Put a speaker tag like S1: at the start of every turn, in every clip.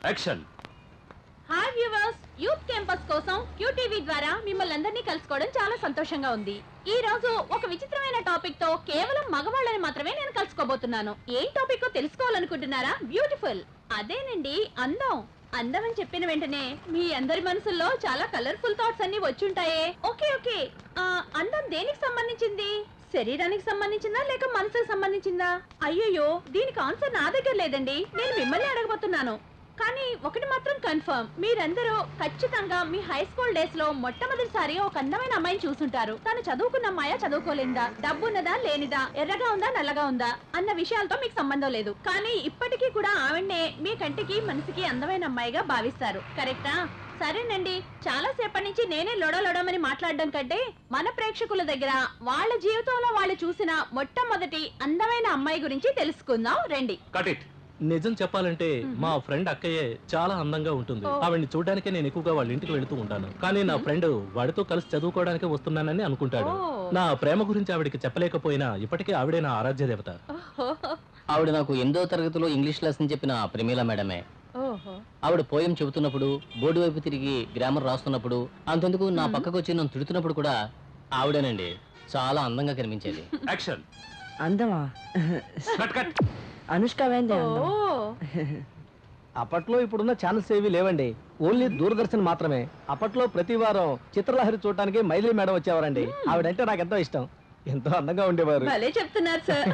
S1: Action
S2: hi viewers youth campus కోసం QTV ద్వారా మిమ్మల్ని అందరినీ కలుసుకోవడం చాలా సంతోషంగా ఉంది ఈ రోజు ఒక విచిత్రమైన టాపిక్ తో కేవలం మగవాళ్ళని మాత్రమే నేను కలుసుకోబోతున్నాను ఏం టాపిక్ తెలుసుకోవాలనుకుంటున్నారా బ్యూటిఫుల్ అదేనండి అందం అందం అని చెప్పిన వెంటనే మీ అందరి మనసుల్లో చాలా కలర్ఫుల్ థాట్స్ అన్ని వచ్చుంటాయే ఓకే ఓకే ఆ, అందం దేనికి సంబంధించింది శరీరానికి సంబంధించిందా లేక మనసుకు సంబంధించిందా అయ్యయ్యో దీనికి ఆన్సర్ నా దగ్గర లేదండి నేను మిమ్మల్ని అడగబోతున్నాను కానీ ఒకటి మాత్రం కన్ఫర్మ్ మీరందరూ ఖచ్చితంగా మీ హై స్కూల్ డేస్ లో మొట్టమొదటిసారి ఒక అందమైన అమ్మాయిని చూసుంటారు తను చదువుకున్న అమ్మాయా చదువుకోలేదా డబ్బున్నదా లేనిదా ఎర్రగా ఉందా నల్లగా ఉందా అన్న విషయాలతో మీకు సంబంధం లేదు కానీ ఇప్పటికీ కూడా ఆవిడనే మీ కంటికి మనసుకి అందమైన అమ్మాయిగా భావిస్తారు కరెక్టా సరేనండి చాలా సేపటి నుంచి నేనే లొడలొడమని మాట్లాడడం కంటే మన ప్రేక్షకుల దగ్గర వాళ్ళ జీవితంలో వాళ్ళు చూసిన మొట్టమొదటి అందమైన అమ్మాయి గురించి తెలుసుకుందాం రండి
S1: కట్ ఇట్
S3: నిజం చెప్పాలంటే మా ఫ్రెండ్ అక్కయ్యే చాలా అందంగా ఉంటుంది
S2: ఓ.
S3: ఆవిడ్ని చూడడానికే నేను ఎక్కువగా వాళ్ళ ఇంటికి వెళుతూ ఉంటాను కానీ నా ఫ్రెండ్ వాడితో కలిసి చదువుకోవడానికే వస్తున్నానని అనుకుంటాడు
S2: ఓ.
S3: నా ప్రేమ గురించి ఆవిడకి చెప్పలేకపోయినా ఇప్పటికే ఆవిడే నా ఆరాధ్య దేవత
S2: ఓహో
S4: ఆవిడ నాకు ఎనిమిదో తరగతిలో ఇంగ్లీష్ లెసన్ చెప్పిన ప్రమీల మేడమే
S2: ఓహో
S4: ఆవిడ పోయం చెబుతున్నప్పుడు బోర్డు వైపు తిరిగి గ్రామర్ రాస్తున్నప్పుడు అంతెందుకు నా పక్కకు వచ్చి నన్ను తిడుతున్నప్పుడు కూడా ఆవిడేనండి చాలా అందంగా కనిపించేది
S1: యాక్షన్
S5: అందమా
S1: కట్ కట్
S5: అనుష్క వేందే అందం
S2: ఓ
S6: అప్పట్లో ఇప్పుడున్న ఛానల్స్ ఏవి లేవండి ఓన్లీ దూరదర్శన్ మాత్రమే అప్పట్లో ప్రతి వారం చిత్రలహరి చూడటానికి మైథిలి మేడం వచ్చేవారండి ఆవిడంటే నాకు ఎంతో ఇష్టం ఎంతో అందంగా ఉండేవారు
S2: భలే చెప్తున్నారు సార్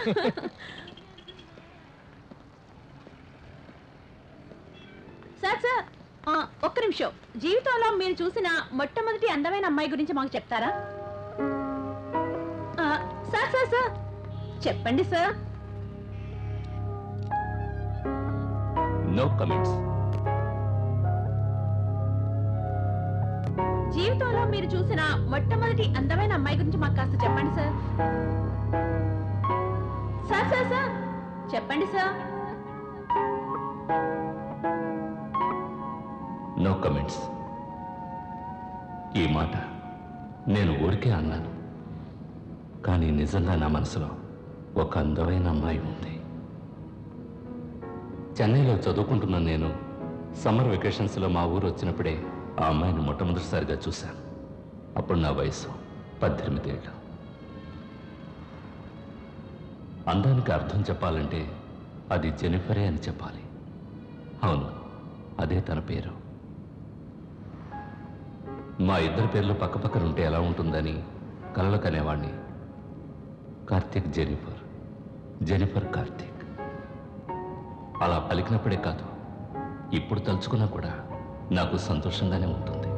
S2: సార్ సార్ ఆ, ఒక్క నిమిషం జీవితంలో మీరు చూసిన మొట్టమొదటి అందమైన అమ్మాయి గురించి మాకు చెప్తారా ఆ, సార్ సార్ సార్ చెప్పండి సార్
S1: నో కమెంట్స్
S2: జీవితంలో మీరు చూసిన మొట్టమొదటి అందమైన అమ్మాయి గురించి మాకు కాస్త చెప్పండి సార్ సార్ సార్ సార్ చెప్పండి సార్
S1: నో కమెంట్స్ ఈ మాట నేను ఊరికే అన్నాను కానీ నిజంగా నా మనసులో ఒక అందమైన అమ్మాయి ఉంది చెన్నైలో చదువుకుంటున్న నేను సమ్మర్ వెకేషన్స్లో మా ఊరు వచ్చినప్పుడే ఆ అమ్మాయిని మొట్టమొదటిసారిగా చూశాను అప్పుడు నా వయసు పద్దెనిమిది ఏళ్ళు అందానికి అర్థం చెప్పాలంటే అది జెనిఫరే అని చెప్పాలి అవును అదే తన పేరు మా ఇద్దరి పేర్లు పక్కపక్కన ఉంటే ఎలా ఉంటుందని కలలు కనేవాణ్ణి కార్తీక్ జెనిఫర్ జెనిఫర్ కార్తీక్ అలా పలికినప్పుడే కాదు ఇప్పుడు తలుచుకున్నా కూడా నాకు సంతోషంగానే ఉంటుంది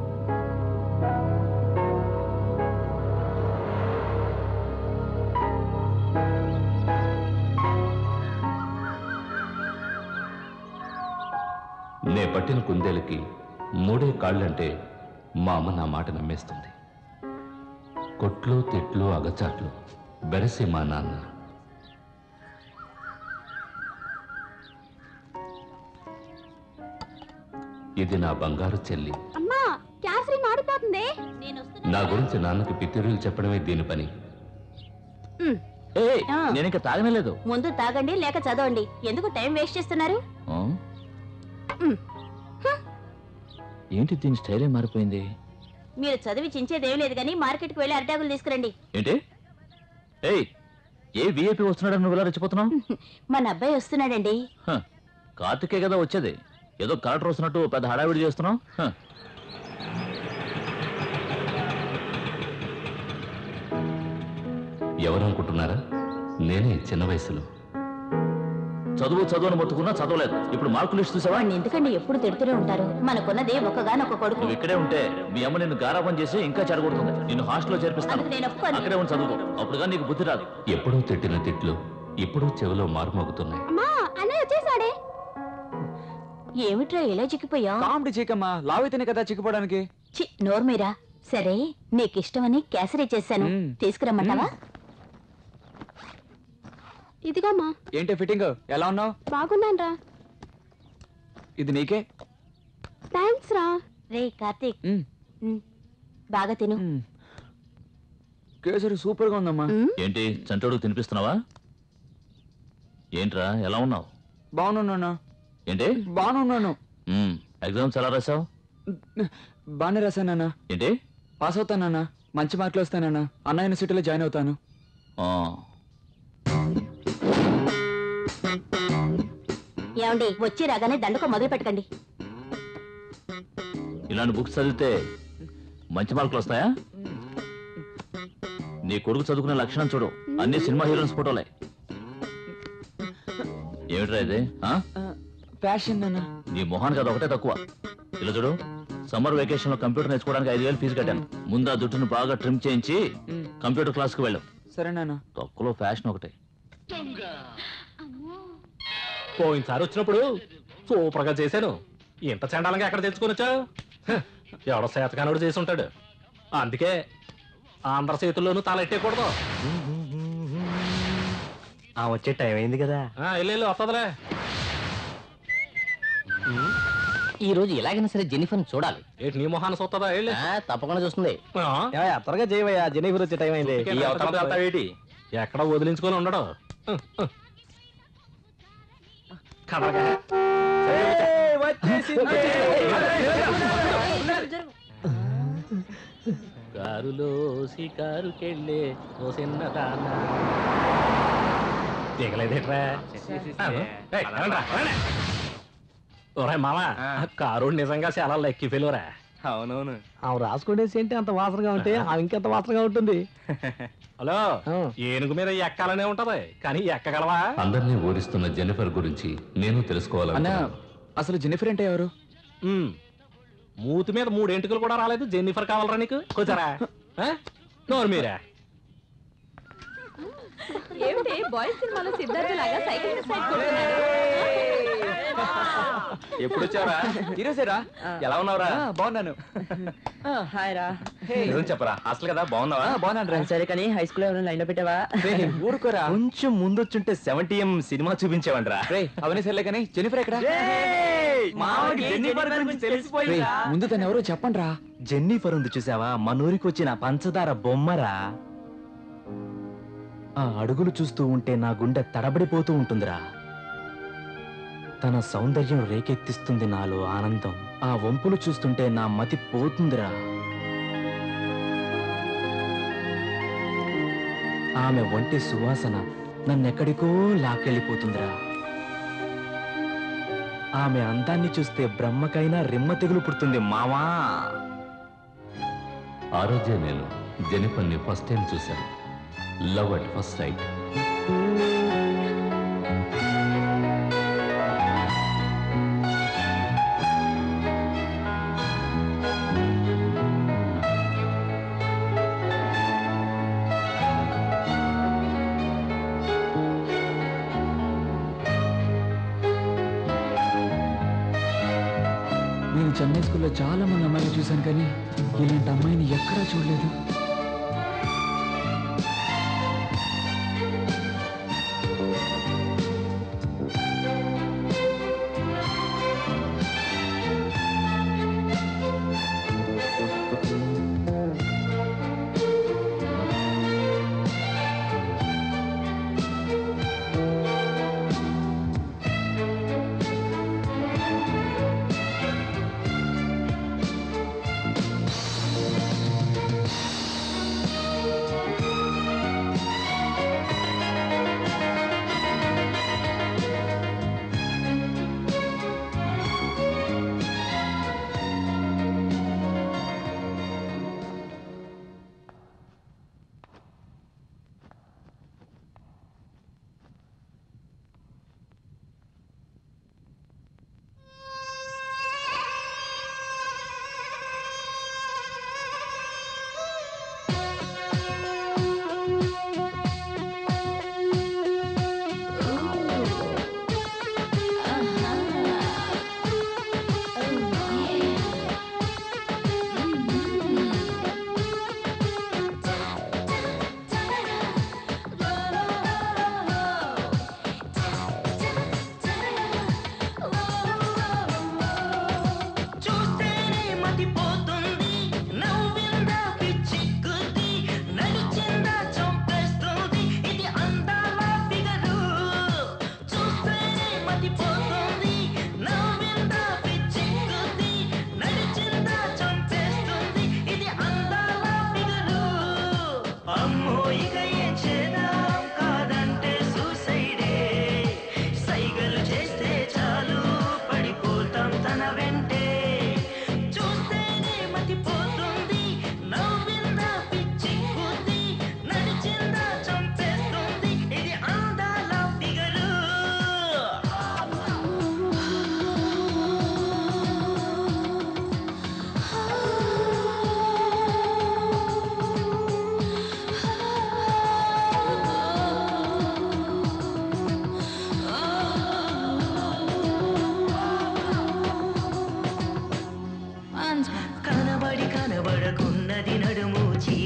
S1: నే పట్టిన కుందేలకి మూడే కాళ్ళంటే మా అమ్మ నా మాట నమ్మేస్తుంది కొట్లు తిట్లు అగచాట్లు బెరసి మా నాన్న ఇది నా బంగారు చెల్లి
S2: అమ్మా క్యాసరీ మాడిపోతుంది
S1: నా గురించి నాన్నకి పితిరులు చెప్పడమే దీని పని
S3: నేను ఇంకా తాగనలేదు
S2: ముందు తాగండి లేక చదవండి ఎందుకు టైం వేస్ట్ చేస్తున్నారు
S3: ఏంటి దీని స్టైలే మారిపోయింది
S2: మీరు చదివి చించేదేం లేదు కానీ మార్కెట్కి వెళ్ళి అరిటాకులు తీసుకురండి
S3: ఏంటి ఏయ్ ఏ విఐపి వస్తున్నాడని నువ్వు ఇలా రెచ్చిపోతున్నావు
S2: మన అబ్బాయి వస్తున్నాడండి
S3: హ, కార్తికే కదా వచ్చేది ఏదో కలెక్టర్ వస్తున్నట్టు పెద్ద హడావిడి చేస్తున్నావు హ.
S1: ఎవరనుకుంటున్నారా నేనే చిన్న వయసులో
S3: చదువు చదువు అని మొత్తుకున్నా చదవలేదు ఇప్పుడు మార్కులు లిస్ట్ చూసావా
S2: వాడిని ఎందుకండి ఎప్పుడు తిడుతూనే ఉంటారు మనకున్నది ఒక్కగానొక్క కొడుకు
S3: నువ్వు ఇక్కడే ఉంటే మీ అమ్మ నిన్ను గారాబం చేసి ఇంకా చెడగొడుతుంది నిన్ను హాస్టల్లో చేర్పిస్తాను
S2: అందుకు నేను ఒప్పుకోను.
S3: అక్కడే ఉండి చదువుకో అప్పుడుగా నీకు బుద్ధి రాదు
S1: ఎప్పుడూ తిట్టిన తిట్లు ఇప్పుడు చెవిలో మారుమోగుతున్నాయి
S2: అమ్మా అన్నయ్య వచ్చేసాడే ఏమిట్రా ఇలా చిక్కిపోయా
S6: కామెడీ చీకమ్మా లావైతేనే కదా చిక్కుపోవడానికి
S2: చి నోర్మీరా సరే నీకిష్టమని కేసరి చేశాను
S6: మ్మ్.
S2: తీసుకురమ్మంటావా ఇదిగోమ్మా
S6: ఏంటి ఫిట్టింగ్ ఎలా ఉన్నావు
S2: బాగున్నాను రా
S6: ఇది నీకే
S2: థ్యాంక్స్ రా రే కార్తీక్
S6: మ్మ్.
S2: మ్మ్. బాగా తిను
S6: మ్మ్. కేసరి సూపర్ గా ఉందమ్మా
S2: మ్మ్.
S3: ఏంటి చంటోడు తినిపిస్తున్నావా ఏంట్రా ఎలా ఉన్నావు
S6: బాగున్నాను
S3: ఏంటి
S6: బాగున్నాను
S1: ఎగ్జామ్స్ ఎలా రాసావు
S7: బాగానే రాశానన్నా
S1: ఏంటి
S7: పాస్ అవుతానన్నా మంచి మార్కులు వస్తానన్నా అన్నా యూనివర్సిటీలో జాయిన్ అవుతాను
S1: ఆ,
S2: ఏమండి వచ్చి రాగానే దండకం మొదలు పెట్టకండి
S1: ఇలాంటి బుక్స్ చదివితే మంచి మార్కులు వస్తాయా నీ కొడుకు చదువుకునే లక్షణం చూడు అన్ని సినిమా హీరోయిన్స్ ఫోటోలే ఏమిట్రా ఇది ఆ?
S7: ఫ్యాషన్ అన్నా
S1: నీ మొహానికి అది ఒకటే తక్కువ ఇలా చూడు సమ్మర్ వెకేషన్ లో కంప్యూటర్ నేర్చుకోవడానికి ఐదు వేలు ఫీజు కట్టాను ముందు ఆ జుట్టును బాగా ట్రిమ్ చేయించి కంప్యూటర్ క్లాస్ కి వెళ్ళు
S7: సరేనా
S1: తక్కువలో ఫ్యాషన్ ఒకటే
S3: పోయినసారి వచ్చినప్పుడు సూపర్ గా చేశాను ఇంత చండాలంగా ఎక్కడ తెచ్చుకోనొచ్చా ఎవడో శాతకానుడు చేసి ఉంటాడు అందుకే ఆంధ్ర చేతుల్లోనూ తల ఎట్టేయకూడదు
S6: ఆ వచ్చే టైం అయింది కదా
S3: ఆ, వెళ్ళు వెళ్ళు, వస్తదిలే
S4: ఈ రోజు ఎలాగైనా సరే జెన్నిఫర్ని చూడాలి
S3: ఏంటి నీ మొహాన్ని చూస్తుందా వెళ్ళి
S4: ఆ, తప్పకుండా చూస్తుంది
S6: త్వరగా చేయవయ్యా జెనీఫర్ వచ్చే టైం అయింది
S3: ఈ అవతారం వెళ్తావేటి? ఎక్కడ వదిలించుకొని ఉండడు కదలగా. కారులో షికారుకెళ్ళే ఓ చిన్నదాన దిగలేదేట్రా ఏయ్, రండ్రా, రండి. ఒరే మామ ఆ కారు నిజంగా చాలా లెక్కి ఫెలోరా
S7: అవునవును
S6: ఆమె రాసుకునేసి ఏంటి అంత వాసనగా ఉంటే ఆమె ఇంకెంత వాసనగా ఉంటుంది
S3: హలో
S6: ఆ.
S3: ఏనుగు మీద ఎక్కాలనే ఉంటది కానీ ఎక్కగలవా
S1: అందరినీ ఊరిస్తున్న జెనిఫర్ గురించి నేను
S7: అన్నా
S1: తెలుసుకోవాలనుకున్నాను
S7: అసలు జెనిఫర్ అంటే ఎవరు
S3: ఉమ్. మూతి మీద మూడు ఎంటుకలు కూడా రాలేదు జెన్నిఫర్ కావాలరా నీకు కూర్చోరా ఆ? నోరు మీరా
S2: ఏమిటి బాయ్స్ సినిమాలో సిద్ధార్థ లాగా సైకిల్ మీద సైడ్ కొడుతున్నాడు
S7: ఎప్పుడు వచ్చావరా ఈరోజేరా ఎలా ఉన్నావురా బాగున్నాను
S5: హాయ్ రా
S7: నిజం చెప్పరా అసలు కదా బాగున్నావా బాగున్నాను రా
S5: సరే కానీ హై స్కూల్ ఎవరైనా లైన్ లో పెట్టావా
S7: ఊరుకోరా కొంచెం ముందొచ్చుంటే సెవెంటీ ఎం సినిమా చూపించేవంట్రా రే అవన్నీ సర్లే కానీ జెనిఫర్ ఎక్కడ ముందు తను ఎవరో చెప్పండి రా
S8: జెన్నిఫర్ ఉంది చూసావా మనూరికి వచ్చిన పంచదార బొమ్మరా ఆ అడుగులు చూస్తూ ఉంటే నా గుండె తడబడిపోతూ ఉంటుందిరా తన సౌందర్యం రేకెత్తిస్తుంది నాలో ఆనందం ఆ వంపులు చూస్తుంటే నా మతి పోతుందిరా ఆమె ఒంటి సువాసన నన్నెక్కడికో లాక్కెళ్ళిపోతుందిరా ఆమె అందాన్ని చూస్తే బ్రహ్మకైనా రిమ్మ తెగులు పుడుతుంది మావా
S1: ఆ రోజే నేను జెనిఫర్ని ఫస్ట్ టైం చూశాను లవ్ అట్ ఫస్ట్ సైట్
S7: నేను చెన్నై స్కూల్లో చాలా మంది అమ్మాయిలు చూశాను కానీ ఇలాంటి అమ్మాయిని ఎక్కడా చూడలేదు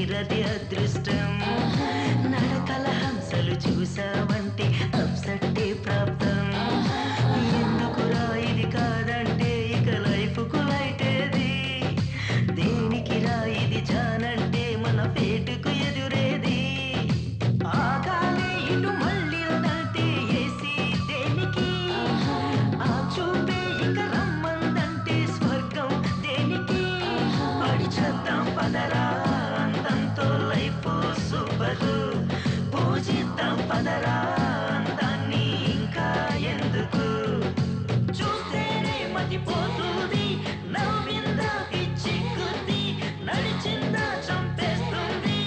S9: తీరది అదృష్టం నడకల హంసలు చూసావంటే అప్సట్టే ప్రాప్తం ఎందుకురా ఇది కాదంటే ఇక లైఫ్కు లైటేది దేనికి రా ఇది జానంటే మన పేటుకు ఎదురేది ఆగాలి ఇటు మళ్ళీ నటే ఏసి దేనికి ఆ చూపే ఇక రమ్మందంటే స్వర్గం దేనికి పడి చేద్దాం పదరా అందంతో లైఫ్ సూపర్ పూజిద్దాం పదరా అందాన్ని ఇంకా ఎందుకు చూస్తేనే మతిపోతుంది నవ్విందా పిచ్చి కొద్ది నడిచిందా చంపేస్తుంది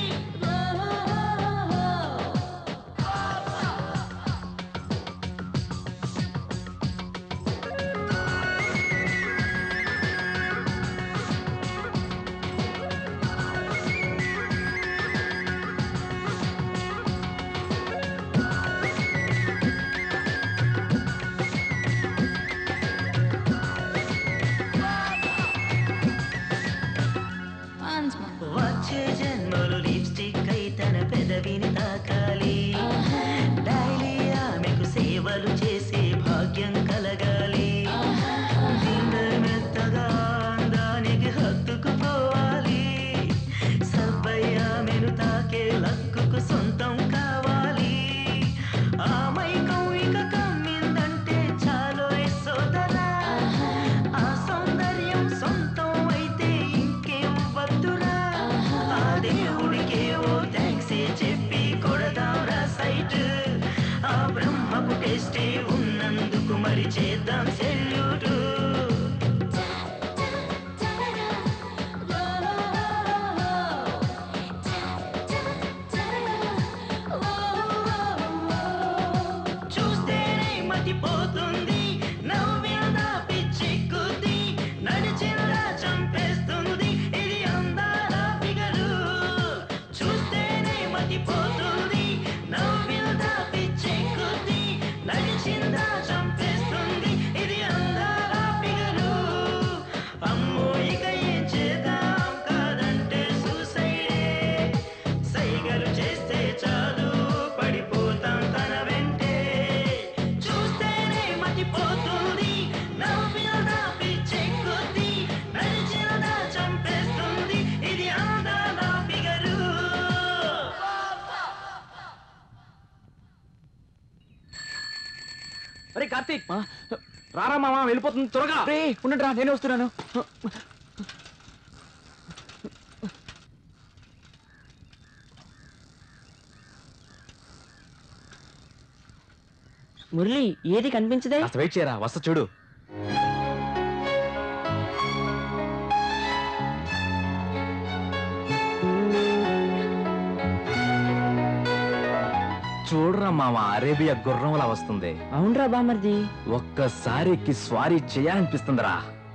S9: వచ్చే జన్మలు లిప్స్టిక్ అయి తన పెదవిని తాకాలి డైలీ ఆమెకు సేవలు చేసే భాగ్యం కలగాలి డిన్నర్ మెత్తగా అందానికి హత్తుకుపోవాలి సబ్బయ్య ఆమెను తాకే లక్కుకు సొంతం కావాలి ఆ మైకం ఇక కమ్మిందంటే చాలు సోదరా ఆ సౌందర్యం సొంతం అయితే ఇంకేం వద్దురా ఆ దేవుడికే ఓ థ్యాంక్స్ చెప్పి కొడదాంరా సైట్ ఆ బ్రహ్మకు టేస్టే ఉన్నందుకు మరి చేద్దాం సెల్యూటు చూస్తేనే మతిపోతుంది నవ్విందా పిచ్చెక్కుద్ది నడిచిందా చంపేస్తుంది ఇది అందాల ఫిగరు చూస్తేనే మతిపోతుంది నవ్విందా పిచ్చెక్కుద్ది నడిచిందా చంపేస్తుంది ఇది అందాల ఫిగరు అమ్మో ఇక ఏం చేద్దాం కాదంటే సూసైడే సైగలు చేస్తే చాలు పడిపోతాం తన వెంటే చూస్తేనే మతిపోతుంది నవ్వినదా పిచ్చెక్కుద్ది నడిచినదా చంపేస్తుంది ఇది అందాల ఫిగరు
S7: అరే కార్తీక్ రారా మామ వెళ్ళిపోతుంది త్వరగా రే ఉండండి రా నేనే వస్తున్నాను
S5: మురళి ఏది కనిపించదే
S7: కాస్త వెయిట్ చేయరా వస్తా చూడు చూడరా మామ అరేబియా గుర్రంలా వస్తుంది
S5: అవునరా బామర్ది
S7: ఒక్కసారి ఎక్కి స్వారీ చేయాలనిపిస్తుందిరా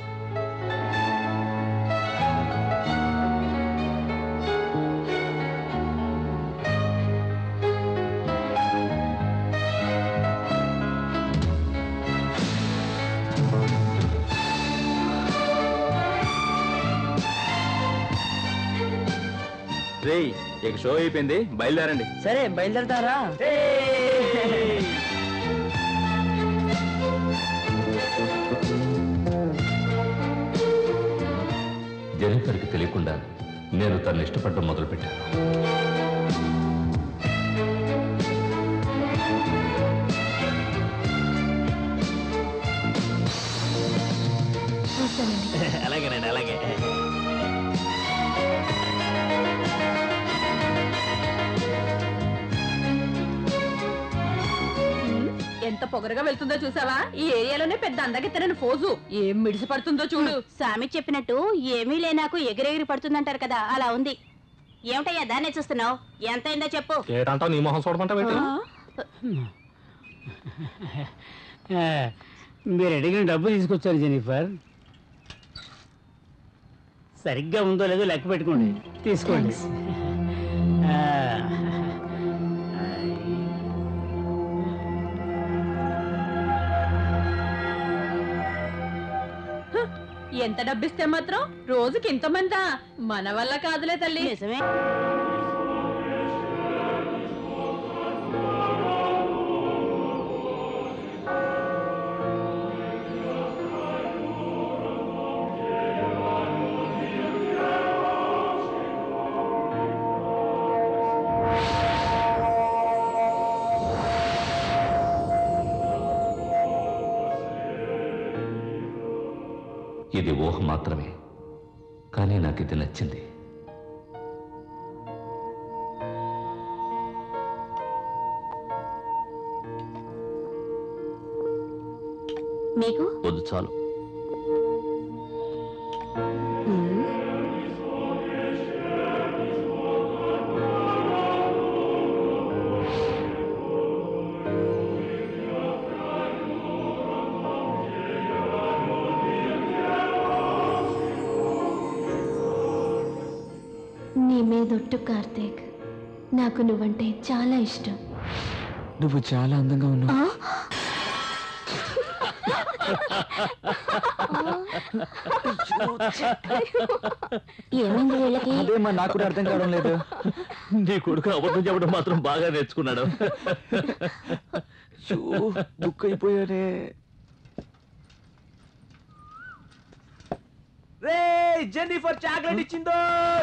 S7: రేయ్ ఇక షో అయిపోయింది బయలుదేరండి
S5: సరే బయలుదేరతారా
S1: జెనిఫర్కి తెలియకుండా నేను తను ఇష్టపడడం మొదలుపెట్టాను
S6: అలాగేనండి అలాగే
S2: ఎంత పొగరగా వెళ్తుందో చూసావా ఈ ఏరియాలోనే పెద్ద అందగెత్తనని ఫోజు ఏం మిడిసి పడుతుందో చూడు
S10: స్వామి చెప్పినట్టు ఏమీ లేనాకు ఎగిరెగిరి పడుతుందంటారు కదా అలా ఉంది ఏమిటయ్యా దాన్నే చూస్తున్నావు ఎంతైందో చెప్పు
S3: ఏటంటావు నీ మొహం చూడమంటావు ఏంటి?
S11: మీరు అడిగిన డబ్బు తీసుకొచ్చారు జెనిఫర్ సరిగ్గా ఉందో లేదో లెక్క పెట్టుకోండి తీసుకోండి ఆ,
S2: ఎంత డబ్బిస్తే మాత్రం రోజుకి ఇంతమందా మన వల్ల కాదులే తల్లి
S10: నిజమే
S1: ఇది ఊహ మాత్రమే కానీ నాకు ఇది నచ్చింది
S10: మీకు
S1: వద్దు చాలు
S12: నీ మీదొట్టు కార్తీక్ నాకు నువ్వంటే చాలా ఇష్టం
S8: నువ్వు చాలా అందంగా ఉన్నావు
S12: ఏమైంది వీళ్ళకి
S8: అదేమా నాకు కూడా అర్థం కావడం లేదు
S1: నీ కొడుకు అబద్ధం చెప్పడం మాత్రం బాగా నేర్చుకున్నాడు
S8: బుక్ అయిపోయానే రే జెన్నిఫర్ చాక్లెట్ ఇచ్చిందో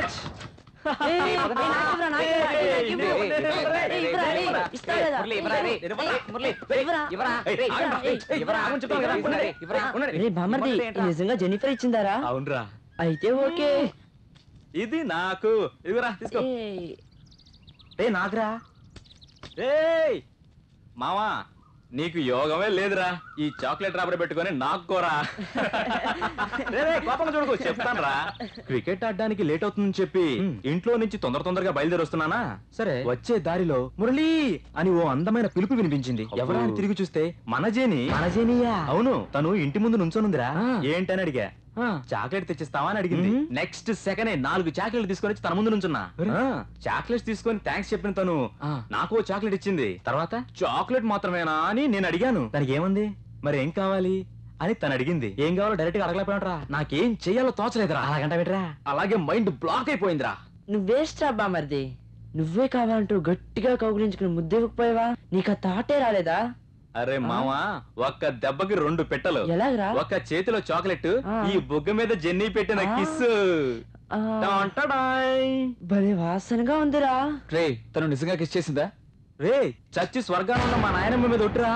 S5: రే బామ్మర్ది ఇది నిజంగా జెనిఫర్ ఇచ్చిందారా
S8: అవునరా
S5: అయితే ఓకే
S8: ఇది నాకు ఇదిగోరా తీసుకో
S5: ఏయ్,
S8: ఏ నాకురా ఏయ్ మావా నీకు యోగమే లేదురా ఈ చాక్లెట్ రాబడి పెట్టుకొని నాకు కోరా రే, రే, కోపంగా చూడకు చెప్తాను రా క్రికెట్ ఆడడానికి లేట్ అవుతుందని చెప్పి ఇంట్లో నుంచి తొందర తొందరగా బయలుదేరి వస్తున్నానా సరే వచ్చే దారిలో మురళి అని ఓ అందమైన పిలుపు వినిపించింది ఎవరా అని తిరిగి చూస్తే మనజేని
S5: మనజేనియా
S8: అవును తను ఇంటి ముందు నుంచోనుందిరా ఏంటని అడిగా చాక్లెట్ తెచ్చిస్తావా అని అడిగింది నెక్స్ట్ సెకండ్ నాలుగు చాక్లెట్ తీసుకొని వచ్చి తన ముందు నుంచున్నా చాక్లెట్స్ తీసుకొని థ్యాంక్స్ చెప్పిన తను నాకు ఓ చాక్లెట్ ఇచ్చింది తర్వాత చాక్లెట్ మాత్రమేనా అని నేను అడిగాను దానికి ఏముంది మరి ఏం కావాలి అని తను అడిగింది ఏం కావాలో డైరెక్ట్ గా అడగలేకపోయినరా నాకేం చెయ్యాలో తోచలేదురా అలాగంట పెట్టరా అలాగే మైండ్ బ్లాక్ అయిపోయిందిరా
S5: నువ్వేస్ట్ రా బామ్మర్ది నువ్వే కావాలంటూ గట్టిగా కౌగులించుకుని ముద్దెవ్వకపోయావా నీకు ఆ తాటే రాలేదా
S8: అరే మామా ఒక్క దెబ్బకి రెండు పెట్టలు
S5: ఎలాగరా
S8: ఒక చేతిలో చాక్లెట్
S5: ఆ.
S8: ఈ బుగ్గ మీద జెన్నీ పెట్టిన
S5: ఆ.
S8: కిస్
S5: ఆ, భలే వాసనగా ఉందిరా
S8: రే తను నిజంగా కిస్ చేసిందా రే చచ్చి స్వర్గాన్ని ఉన్న మా నాయనమ్మ మీద ఒట్టురా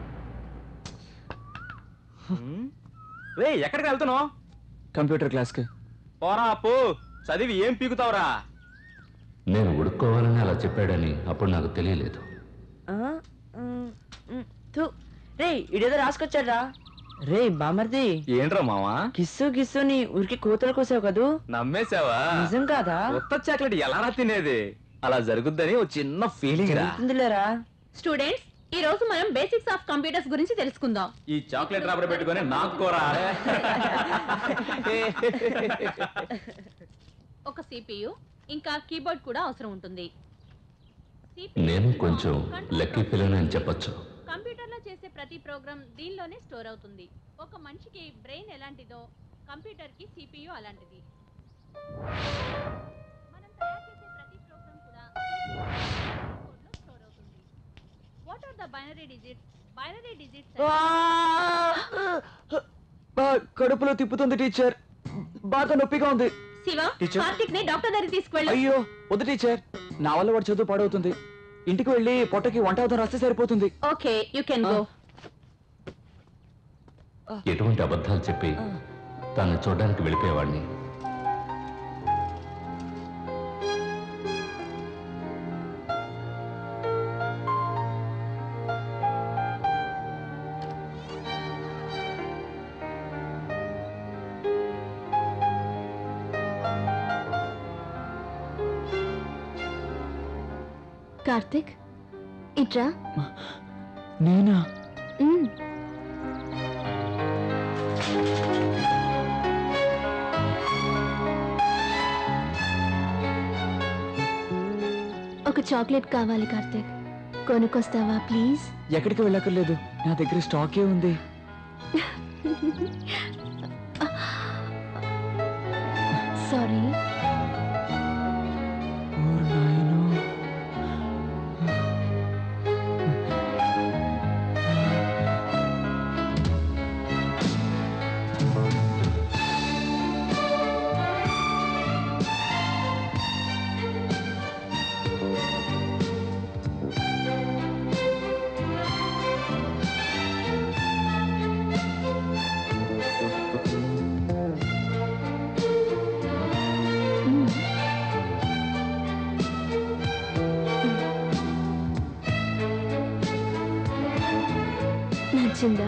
S8: రే ఎక్కడికి వెళ్తున్నావు
S7: కంప్యూటర్ క్లాస్కి
S8: పోరా పో చదివి ఏం పీకుతావురా
S1: నేను ఉడుక్కోవాలని అలా చెప్పాడని అప్పుడు నాకు తెలియలేదు
S5: ఆ, ఉమ్, ఉమ్, థు. రే ఇడేదో రాసుకొచ్చాడ్రా రే బామర్ది
S8: ఏంట్రా మావా
S5: కిస్సు కిస్సు ని ఊరికి కూతురు కోసావు కదూ
S8: నమ్మేశావా
S5: నిజం కాదా
S8: కొత్త చాక్లెట్ ఎలా తినేది అలా జరుగుద్దని ఓ చిన్న ఫీలింగ్ రా
S5: జరుగుతుందిలేరా
S2: స్టూడెంట్స్ ఈ రోజు మనం బేసిక్స్ ఆఫ్ కంప్యూటర్స్ గురించి తెలుసుకుందాం
S8: ఈ చాక్లెట్ రాబడి పెట్టుకొని నాకు కోరా
S2: ఒక సిపియు ఇంకా కీబోర్డ్ కూడా అవసరం ఉంటుంది
S1: నేను కొంచెం లక్కీ ఫిలోన్ అని చెప్పొచ్చు
S2: కంప్యూటర్లో చేసే ప్రతి ప్రోగ్రామ్ దీనిలోనే స్టోర్ అవుతుంది ఒక మనిషికి బ్రెయిన్ ఎలాంటిదో కంప్యూటర్కి సిపియు అలాంటిది మనం తయారు చేసే ప్రతి ప్రోగ్రామ్ కూడా కీబోర్డ్లో స్టోర్ అవుతుంది what are the binary digits binary digits
S7: కడుపులో తిప్పుతుంది టీచర్ బాగా నొప్పిగా ఉంది
S2: శివ
S7: టీచర్.
S2: కార్తిక్ ని డాక్టర్ దగ్గరికి తీసుకువెళ్ళు
S7: అయ్యో వద్దు టీచర్ నా వల్ల వాడు చదువు పాడవుతుంది ఇంటికి వెళ్ళి పొట్టకి వంట అవుతాం రాస్తే సరిపోతుంది
S2: ఓకే యు కెన్ గో
S1: ఎటువంటి అబద్ధాలు చెప్పి తను చూడడానికి వెళ్ళిపోయేవాడిని
S12: కార్తిక్ ఇట్రా
S7: నేనా
S12: మ్. ఒక చాక్లెట్ కావాలి కార్తిక్ కొనుక్కొస్తావా ప్లీజ్
S7: ఎక్కడికి వెళ్ళక్కర్లేదు నా దగ్గర స్టాకే ఉంది
S12: సారీ నచ్చిందా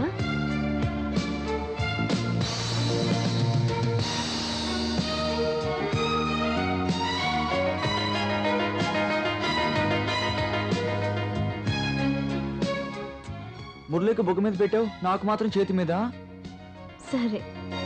S7: మురళికి బొగ్గ మీద పెట్టావు నాకు మాత్రం చేతి మీద
S12: సరే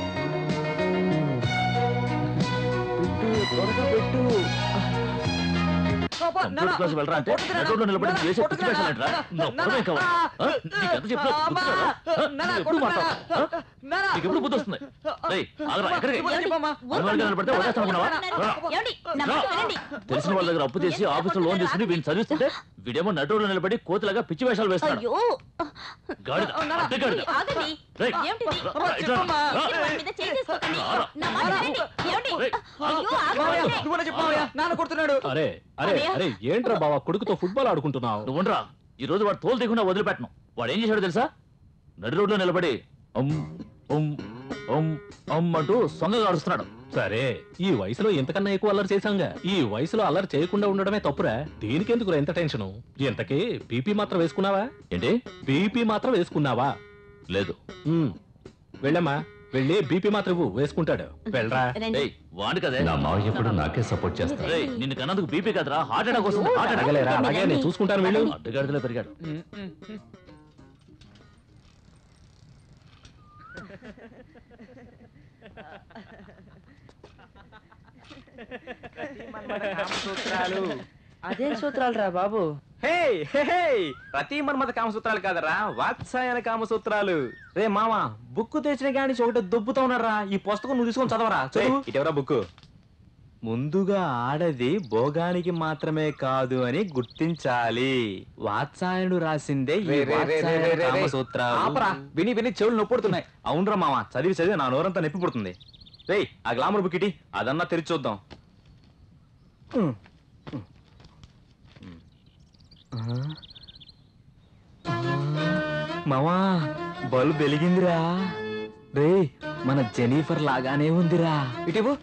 S7: పెట్టు త్వరగా పెట్టు
S1: కంప్యూటర్ క్లాస్ వెళ్ళరా అంటే నటుడు నిలబడి చేసే పిచ్చి వేషాలు ఏంట్రా? నువ్వు ఒక్కడవే కావా? ఆ? నీకు ఎంత చెప్పినా గుర్తురాదా? ఆ? నువ్వు ఎప్పుడు మాట్లాడతావు? ఆ? నీకు ఎప్పుడు బుద్ధి వస్తుంది రేయ్, ఆగరా, ఎక్కడికి? అనివార్యంగా నిలబడితే వదిలేస్తాను అనుకున్నావా? రా.
S10: ఏమండి నా మాట వినండి
S1: తెలిసిన వాళ్ళ దగ్గర అప్పు చేసి ఆఫీసులో లోన్ తీసుకుని వీడిని చదివిస్తుంటే వీడేమో నటుడు నిలబడి కోతిలాగా పిచ్చి వేషాలు వేస్తాడు
S10: అయ్యో
S1: గాడిద అద్దె గాడిద
S10: ఆగండి
S1: రేయ్,
S10: ఏమిటిది
S1: రా, రా, ఇట్లా రా. రా.
S10: మీరు వాడి మీద చేయి చేసుకోకండి
S1: రా.
S10: నా మాట వినండి ఏమిటి
S1: రేయ్,
S10: అయ్యో
S7: మావయ్య,
S10: ఆగండి
S7: నువ్వన్నా చెప్పు మావయ్య, నాన్న కొడుతున్నాడు
S3: అరే అరే అరే ఏంట్రా బావా కొడుకుతో ఫుట్బాల్ ఆడుకుంటున్నావు
S1: నువ్వు ఉండరా ఈ రోజు వాడు తోలు తీయకుండా వదిలిపెట్టను వాడు ఏం చేశాడో తెలుసా నడి రోడ్లో నిలబడి అమ్ అమ్ అమ్ అమ్ అంటూ సొంగగా అరుస్తున్నాడు
S3: సరే ఈ వయసులో ఇంతకన్నా ఎక్కువ అల్లరి చేశాంగా ఈ వయసులో అల్లరి చేయకుండా ఉండడమే తప్పురా దీనికెందుకు ఎంత టెన్షను ఇంతకీ బీపీ మాత్రం వేసుకున్నావా
S1: ఏంటి
S3: బీపీ మాత్రం వేసుకున్నావా
S1: లేదు
S3: ఉమ్, వెళ్ళమ్మా వెళ్ళి బీపీ మాత్రం ఇవ్వు వేసుకుంటాడు వెళ్ళరా
S1: ఏయ్, వాడు కదే
S13: నా మావయ్య ఎప్పుడు నాకే సపోర్ట్ చేస్తాడు
S1: రేయ్, నిన్ను కన్నందుకు బీపీ కదరా హార్ట్ అటాక్ వస్తుంది హార్ట్ అటాక్
S3: అడగలేరా అలాగే నేను చూసుకుంటాను వెళ్ళు
S1: అడ్డగాడిదలో పెరిగాడు
S7: సూత్రాలు
S5: అదే సూత్రాలు రా బాబు
S7: హే హే, హే ప్రతి మన్మథ కామసూత్రాలు కాదరా వాత్సాయన కామసూత్రాలు రే మామ బుక్ తెచ్చిన కాడి నుంచి ఒకటి దొబ్బుతా ఉన్నారా ఈ పుస్తకం నువ్వు తీసుకొని చదవరా చదువు ఇటెవరా బుక్ ముందుగా ఆడది భోగానికి మాత్రమే కాదు అని గుర్తించాలి వాత్సాయనుడు రాసిందే ఈ
S8: రే, రే, రే, రే,
S7: వాత్సాయన
S8: రే, రే.
S7: కామసూత్రాలు
S8: ఆపరా. విని విని చెవులు నొప్పుడుతున్నాయి
S7: అవునరా మామ చదివి చదివి నా నోరంతా నొప్పి పుడుతుంది రేయ్ ఆ గ్లామర్ బుక్ ఇటీ అదన్నా తెరిచి చూద్దాం మామా బల్బ్ వెలిగిందిరా రే మన జెనీఫర్ లాగానే ఉందిరా ఇటివు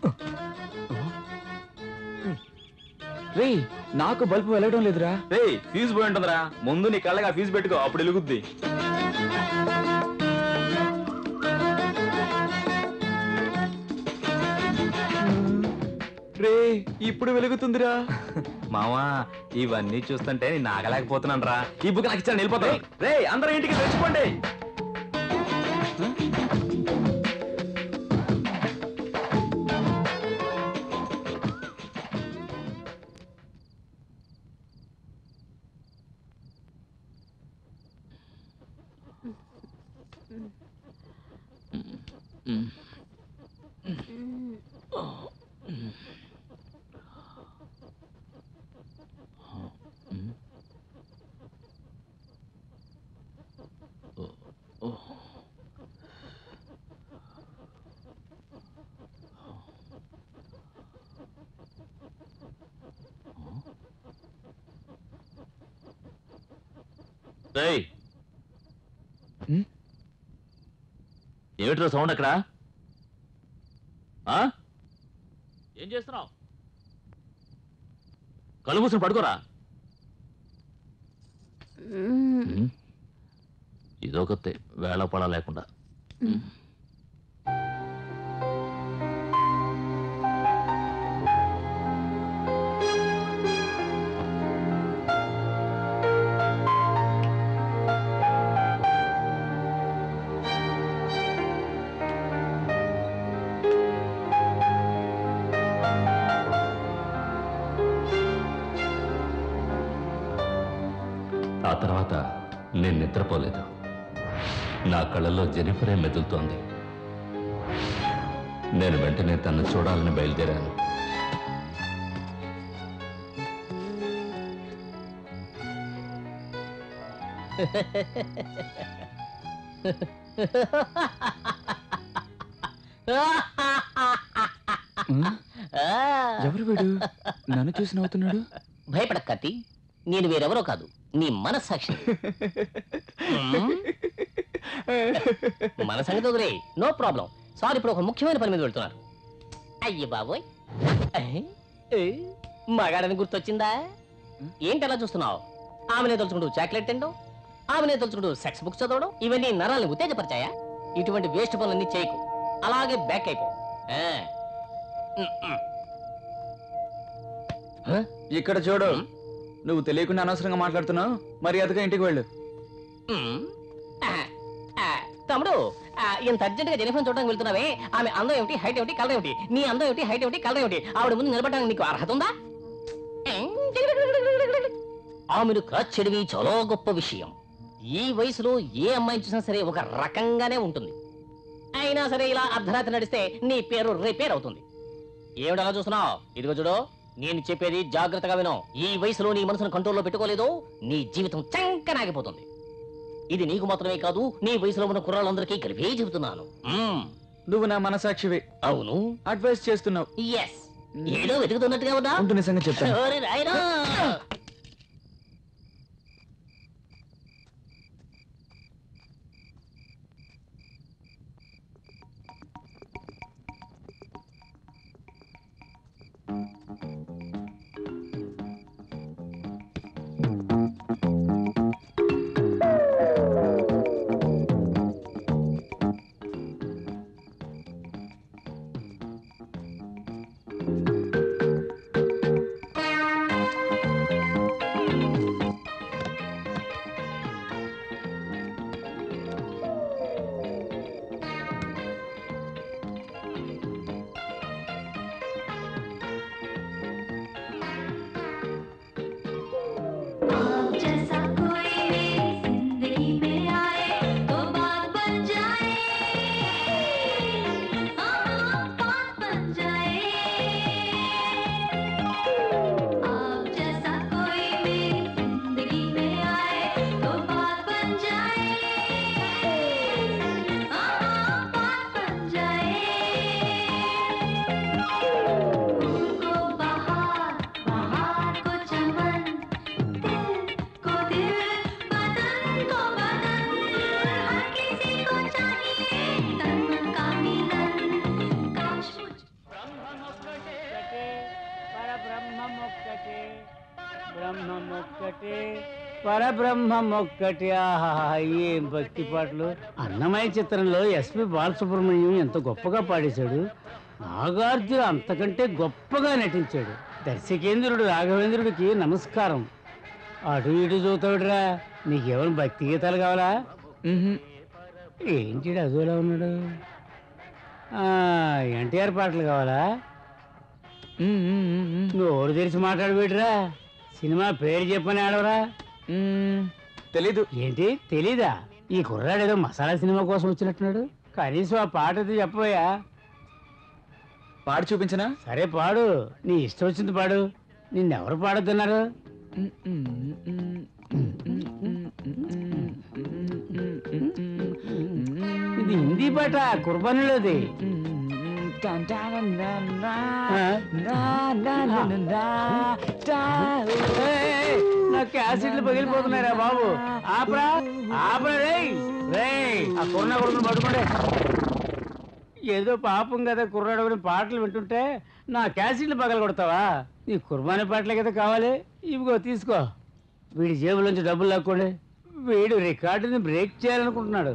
S7: రే నాకు బల్బ్ వెలగడం లేదురా రే ఫీజు పోయి ఉంటుందిరా ముందు నీ కళ్ళగా ఫీజు పెట్టుకో అప్పుడు వెలుగుద్ది రే ఇప్పుడు వెలుగుతుందిరా మావా ఇవన్నీ చూస్తుంటే నేను ఆగలేకపోతున్నాను రా ఈ బుక్ నాకు ఇచ్చాను వెళ్ళిపోతాను రే అందరూ ఇంటికి తెచ్చుకోండి
S1: రేయ్ ఏమిట్రా సౌండ్ అక్కడ ఆ? ఏం చేస్తున్నావు కళ్ళు మూసుని పడుకోరా ఉమ్. ఇదొకతే వేళ పడ లేకుండా
S13: ఆ తర్వాత నేను నిద్రపోలేదు నా కళ్ళలో జెనిఫరే మెదులుతోంది నేను వెంటనే తను చూడాలని బయలుదేరాను
S7: ఎవరు వీడు నన్ను చూసి నవ్వుతున్నాడు
S4: భయపడ కత్తి నేను వేరెవరో కాదు నీ మనస్సాక్షి మ్మ్? మన సంగతి వదిలే నో ప్రాబ్లం సార్ ఇప్పుడు ఒక ముఖ్యమైన పని మీద వెళ్తున్నారు అయ్యి బాబోయ్ అహే, ఏ, మగాడని గుర్తొచ్చిందా ఏంటి అలా చూస్తున్నావు ఆమెనే తలుచుకుంటూ చాక్లెట్ తిండు ఆమెనే తలుచుకుంటూ సెక్స్ బుక్స్ చదవడం ఇవన్నీ నరాల్ని ఉత్తేజపరిచాయా ఇటువంటి వేస్ట్ పనులన్నీ చేయకు అలాగే బ్యాక్ అయిపో ఆ. ఉమ్, ఉమ్.
S8: ఇక్కడ చూడు నువ్వు తెలియకుండా అనవసరంగా మాట్లాడుతున్నావు మర్యాదగా ఇంటికి వెళ్ళు
S4: ఉమ్. ఆ, ఆ, తమ్ముడు ఆ, ఇంత అర్జెంట్ గా జెనిఫర్ చూడడానికి వెళ్తున్నావే ఆమె అందం ఏమిటి హైట్ ఏమిటి కలర్ ఏమిటి నీ అందం ఏమిటి హైట్ ఏమిటి కలర్ ఏమిటి ఆవిడ ముందు నిలబడడానికి నీకు అర్హత ఉందా ఆమెను క్రాచ్ చేయడమే చాలా గొప్ప విషయం ఈ వయసులో ఏ అమ్మాయిని చూసినా సరే ఒక రకంగానే ఉంటుంది అయినా సరే ఇలా అర్ధరాత్రి నడిస్తే నీ పేరు రిపేర్ అవుతుంది ఏమిటి అలా చూస్తున్నావు ఇదిగో చూడు నేను చెప్పేది జాగ్రత్తగా విను ఈ వయసులో నీ మనసును కంట్రోల్లో పెట్టుకోలేదు నీ జీవితం చంకనాగిపోతుంది ఇది నీకు మాత్రమే కాదు నీ వయసులో ఉన్న కుర్రాళ్ళందరికీ కలిపే చెబుతున్నాను మ్మ్.
S8: నువ్వు నా మనసాక్షివి
S4: అవును
S8: అడ్వైస్ చేస్తున్నావు
S4: ఎస్ ఏదో వెతుకుతున్నట్టుగా ఉన్నా
S8: ఉంటు నిజంగా చెప్తాను
S4: ఓరి నాయనా.
S9: जैसा कोई मेरी जिंदगी में आए तो बात बन जाए हाँ, बात बन जाए आप जैसा कोई मेरी जिंदगी में आए तो बात बन जाए हाँ, बात बन जाए फूल को बहार बहार को चमन को दिल बदन को बदन हर किसी को चाहिए तन मन का मिलन काश मुझ
S11: బ్రహ్మమొక్కటే పరబ్రహ్మమొక్కటే ఆహా ఏం భక్తి పాటలు అన్నమయ్య చిత్రంలో ఎస్పి బాలసుబ్రహ్మణ్యం ఎంత గొప్పగా పాడేశాడు నాగార్జున అంతకంటే గొప్పగా నటించాడు దర్శకేంద్రుడు రాఘవేంద్రుడికి నమస్కారం అటు ఇటు చూతాడురా నీకేమైనా భక్తి గీతాలు కావాలా ఏంటి ఈడు అదోలా ఉన్నాడు ఎన్టీఆర్ పాటలు కావాలా నోరు తెరిచి మాట్లాడబెట్టురా సినిమా పేరు చెప్పని ఆడవరా
S8: తెలీదు
S11: ఏంటి తెలీదా ఈ కుర్రాడు ఏదో మసాలా సినిమా కోసం వచ్చినట్టున్నాడు కనీసం ఆ పాట అయితే చెప్పబోయా
S8: పాడి చూపించనా
S11: సరే పాడు నీ ఇష్టం వచ్చింది పాడు నిన్నెవరు పాడుతున్నారు ఇది హిందీ పాట కుర్బానీలోది ఏయ్, నా క్యాసెట్లు పగిలిపోతున్నారా బాబు ఆపరా ఆపరా రేయ్ రేయ్ ఆ కుర్ర కొడుకుని పట్టుకోండి ఏదో పాపం కదా కుర్రాడు పాటలు వింటుంటే నా క్యాసెట్లు పగల కొడతావా నీ కుర్బానీ పాటలే కదా కావాలి ఇవిగో తీసుకో వీడి జేబులోంచి డబ్బులు లాక్కోండి వీడు రికార్డుని బ్రేక్ చేయాలనుకుంటున్నాడు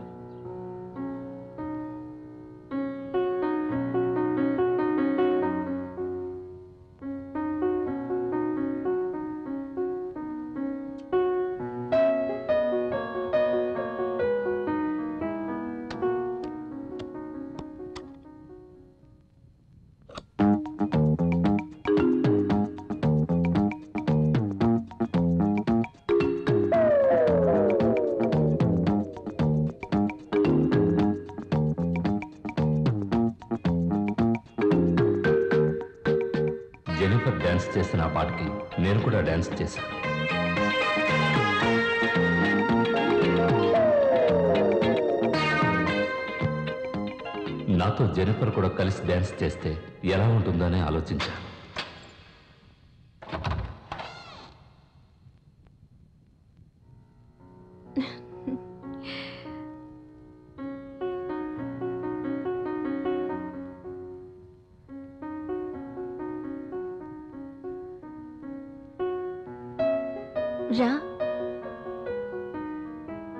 S13: జెనిఫర్ డాన్స్ చేసిన ఆ పాటకి నేను కూడా డాన్స్ చేశాను నాతో జెనిఫర్ కూడా కలిసి డాన్స్ చేస్తే ఎలా ఉంటుందని ఆలోచించాను
S12: రా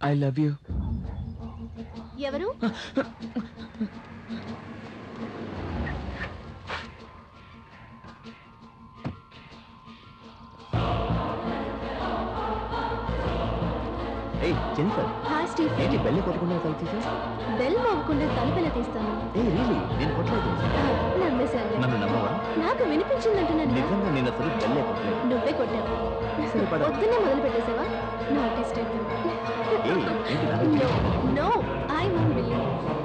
S14: ఐ లవ్ యూ
S12: ఎవరు
S15: ఏయ్ జెనిఫర్
S12: హాయ్ స్టీవ్
S15: ఏంటి బెల్లి కొట్టకుండా తలుపు తీసా
S12: బెల్ మోగకుండా తలుపెలా తీస్తాను
S15: ఏ రియలీ నేను కొట్టలేదు
S12: నమ్మేశాను
S15: నన్ను నమ్మవా
S12: నాకు వినిపించిందంటున్నాను
S15: నిజంగా నేను అసలు బెల్లే కొట్టలేదు
S12: నువ్వే కొట్టావు
S15: సరే, పద.
S12: పొద్దున్నే మొదలు పెట్టేసావా నా టెస్ట్
S15: ఏయ్ ఏంటి నా
S12: నో ఐ వోంట్ బిలీవ్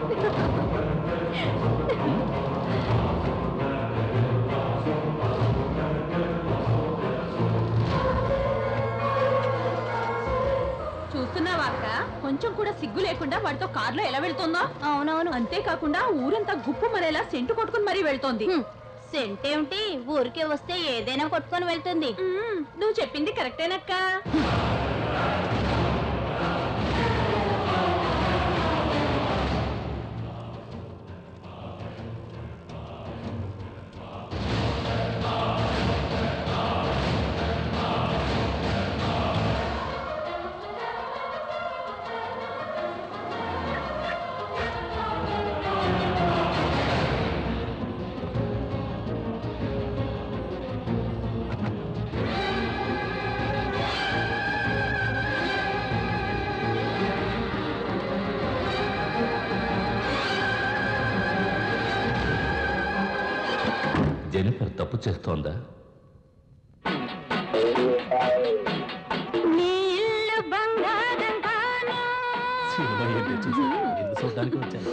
S2: చూస్తున్నావా అక్క కొంచెం కూడా సిగ్గు లేకుండా వాడితో కార్లో ఎలా వెళ్తుందో
S10: అవునవును
S2: అంతేకాకుండా ఊరంతా గుప్పు మరేలా సెంటు కొట్టుకుని మరీ వెళ్తోంది
S10: సెంట్ ఏమిటి ఊరికే వస్తే ఏదైనా కొట్టుకొని వెళ్తుంది
S2: మ్మ్, నువ్వు చెప్పింది కరెక్టేనక్క
S13: జెనిఫర్ తప్పు చేస్తోందా
S3: సినిమా ఏంటో చూసి ఇల్లు చూడడానికి వచ్చాను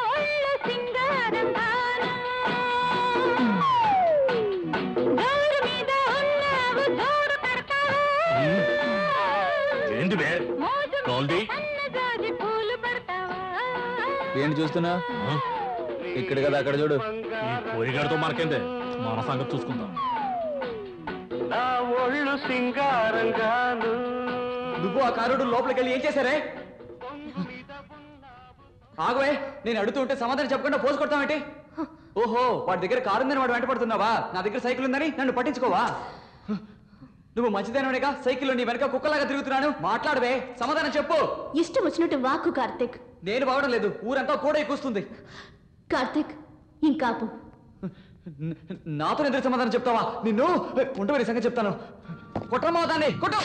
S1: ఏంటి బే కాల్ది
S14: ఏంటి చూస్తున్నా ఇక్కడ కదా అక్కడ చూడు
S3: ఈ కోరిగాడితో మనకేందే మన సంగతి చూసుకుందాం
S16: నా ఒళ్ళు సింగారంగాను
S8: నువ్వు ఆ కారుడు లోపలికి వెళ్ళి ఏం చేశారే ఆగవే నేను అడుగుతుంటే సమాధానం చెప్పకుండా పోసు కొడతామేంటి ఓహో వాడి దగ్గర కారు ఉందని వాడు వెంట పడుతున్నావా నా దగ్గర సైకిల్ ఉందని నన్ను పట్టించుకోవా నువ్వు మంచిదేనోనేగా సైకిల్ నీ వెనక కుక్కలాగా తిరుగుతున్నాను మాట్లాడవే సమాధానం చెప్పు
S12: ఇష్టం వచ్చినట్టు వాక్కు కార్తిక్
S8: నేను బావడం లేదు ఊరంతా కూడా కూస్తుంది
S12: కార్తిక్ ఇంకాపు
S8: నాతో ఎదురు సమాధానం చెప్తావా నిన్ను ఉండవని సంగతి చెప్తాను కొట్టమా దాన్ని కొట్టు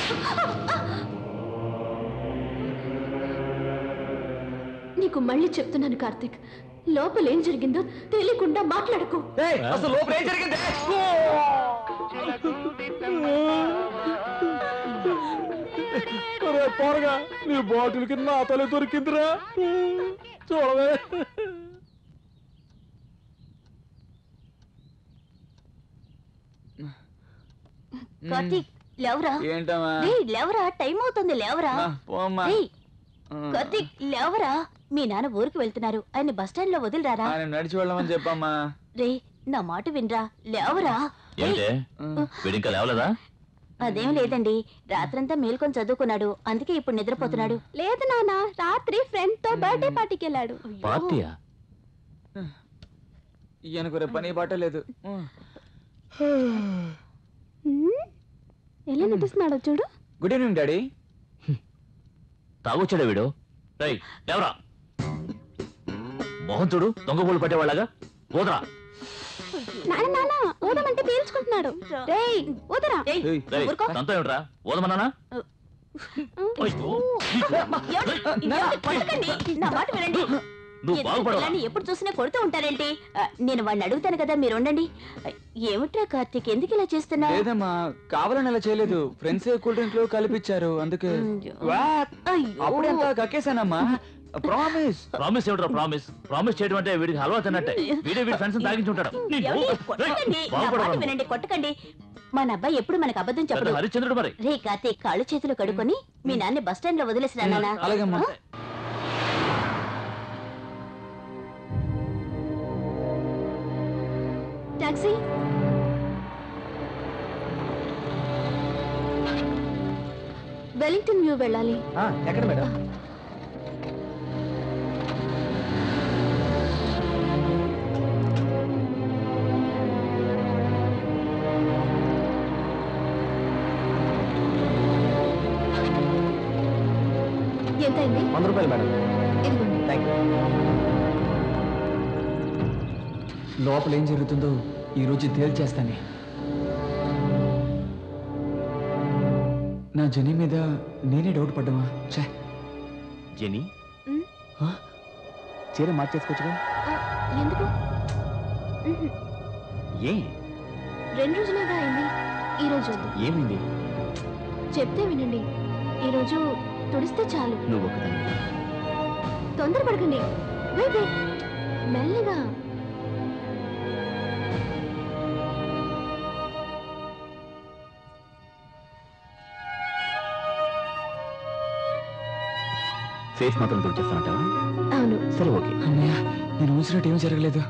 S12: నీకు మళ్ళీ చెప్తున్నాను కార్తిక్ లోపల ఏం జరిగిందో తెలియకుండా మాట్లాడకు
S8: అసలు లోపల ఏం జరిగింది
S3: ఒరే పోరగా నీ బాటిల్ కింద నా తల దొరికిందిరా చూడవే
S10: కార్తీక్ లేవరా
S14: ఏంటమ్మా
S10: రేయ్, లేవరా టైం అవుతుంది లేవరా
S14: ఆ, పోమ్మా.
S10: రేయ్,
S14: ఆ.
S10: కార్తీక్ లేవరా మీ నాన్న ఊరికి వెళ్తున్నారు ఆయన బస్ స్టాండ్ లో వదిలిరారా
S14: ఆయన నడిచి వెళ్ళమని చెప్పమ్మా
S10: రే నా మాట వినరా లేవరా
S1: ఏంటే వీడు ఇంకా లేవలేదా
S10: అదేం లేదండి రాత్రంతా మేల్కొని చదువుకున్నాడు అందుకే ఇప్పుడు నిద్రపోతున్నాడు
S12: లేదు నాన్న రాత్రి ఫ్రెండ్ తో బర్త్డే పార్టీకి వెళ్ళాడు
S1: పార్టీయా
S14: ఈయనకు రేపు పని బాట లేదు
S12: ఎలా నటిస్తున్నాడో చూడు
S14: గుడ్ ఈవినింగ్ డాడీ
S1: తాగొచ్చాడా వీడు రై లేవరా మోహన్ చూడు దొంగ పూలు పట్టేవాళ్ళగా పోదరా
S12: నాన్న నాన్న ఊదమంటే పీల్చుకుంటున్నాడు రేయ్ ఊదరా
S1: రేయ్ తంతో ఏమిట్రా ఓదమన్నానా అయ్యో,
S10: కొట్టకండి నా మాట వినండి
S1: నువ్వు బాగుపడవా
S10: పిల్లాన్ని ఎప్పుడు చూసినా కొడుతూ ఉంటారేంటి ఆ, నేను వాడిని అడుగుతాను కదా మీరు ఉండండి ఆ, ఏమిట్రా కార్తీక్ ఎందుకు ఇలా చేస్తున్నావు
S14: లేదమ్మా కావాలని అలా చేయలేదు ఫ్రెండ్స్ కూల్ డ్రింక్ లో కలిపిచ్చారు అందుకే వాట్? అప్పుడే అంతా కక్కేశానమ్మా ప్రామిస్
S1: ప్రామిస్ ఏమిట్రా ప్రామిస్ ప్రామిస్ చేయడం అంటే వీడికి హల్వా తిన్నట్టే వీడే వీడి ఫ్రెండ్స్ తాగించి ఉంటాడు
S10: ఏమండి? కొట్టకండి నా మాట వినండి కొట్టకండి మన అబ్బాయి ఎప్పుడు మనకు అబద్ధం చెప్పడు
S1: హరిశ్చంద్రుడు మరి
S10: రే కార్తీక్ కాళ్ళు చేతులు కడుకొని మీ నాన్న బస్ స్టాండ్ లో వదిలేసిరా నాన్న
S14: అలాగమ్మా
S12: టాక్సీ వెలింగ్టన్ వ్యూ వెళ్ళాలి
S6: ఎక్కడ మేడం
S12: ఎంత అయింది ఎంతండి
S6: వంద రూపాయలు మేడం
S12: ఇదిగోండి
S6: థ్యాంక్ యూ
S14: లోపల ఏం జరుగుతుందో ఈ రోజు తేల్చేస్తానే నా జని మీద నేనే డౌట్ పడ్డామా ఛే
S15: జెనీ
S12: ఉమ్,
S15: చీర మార్చేసుకోవచ్చుగా
S12: ఆ, ఎందుకు ఉహు,
S15: ఏ
S12: రెండు రోజులేగా అయింది ఈ రోజు వద్దు
S15: ఏమైంది
S12: చెప్తే వినండి ఈ రోజు తుడిస్తే చాలు
S15: నువ్వు ఒకదాన్ని
S12: తొందరపడకండి వెయిట్ వెయిట్ మెల్లగా
S15: ఫేస్ మాత్రం తుడిచేస్తానంటావా
S12: అవును
S15: సరే ఓకే
S14: అన్నయ్య నేను ఊసినట్టు ఏమీ జరగలేదు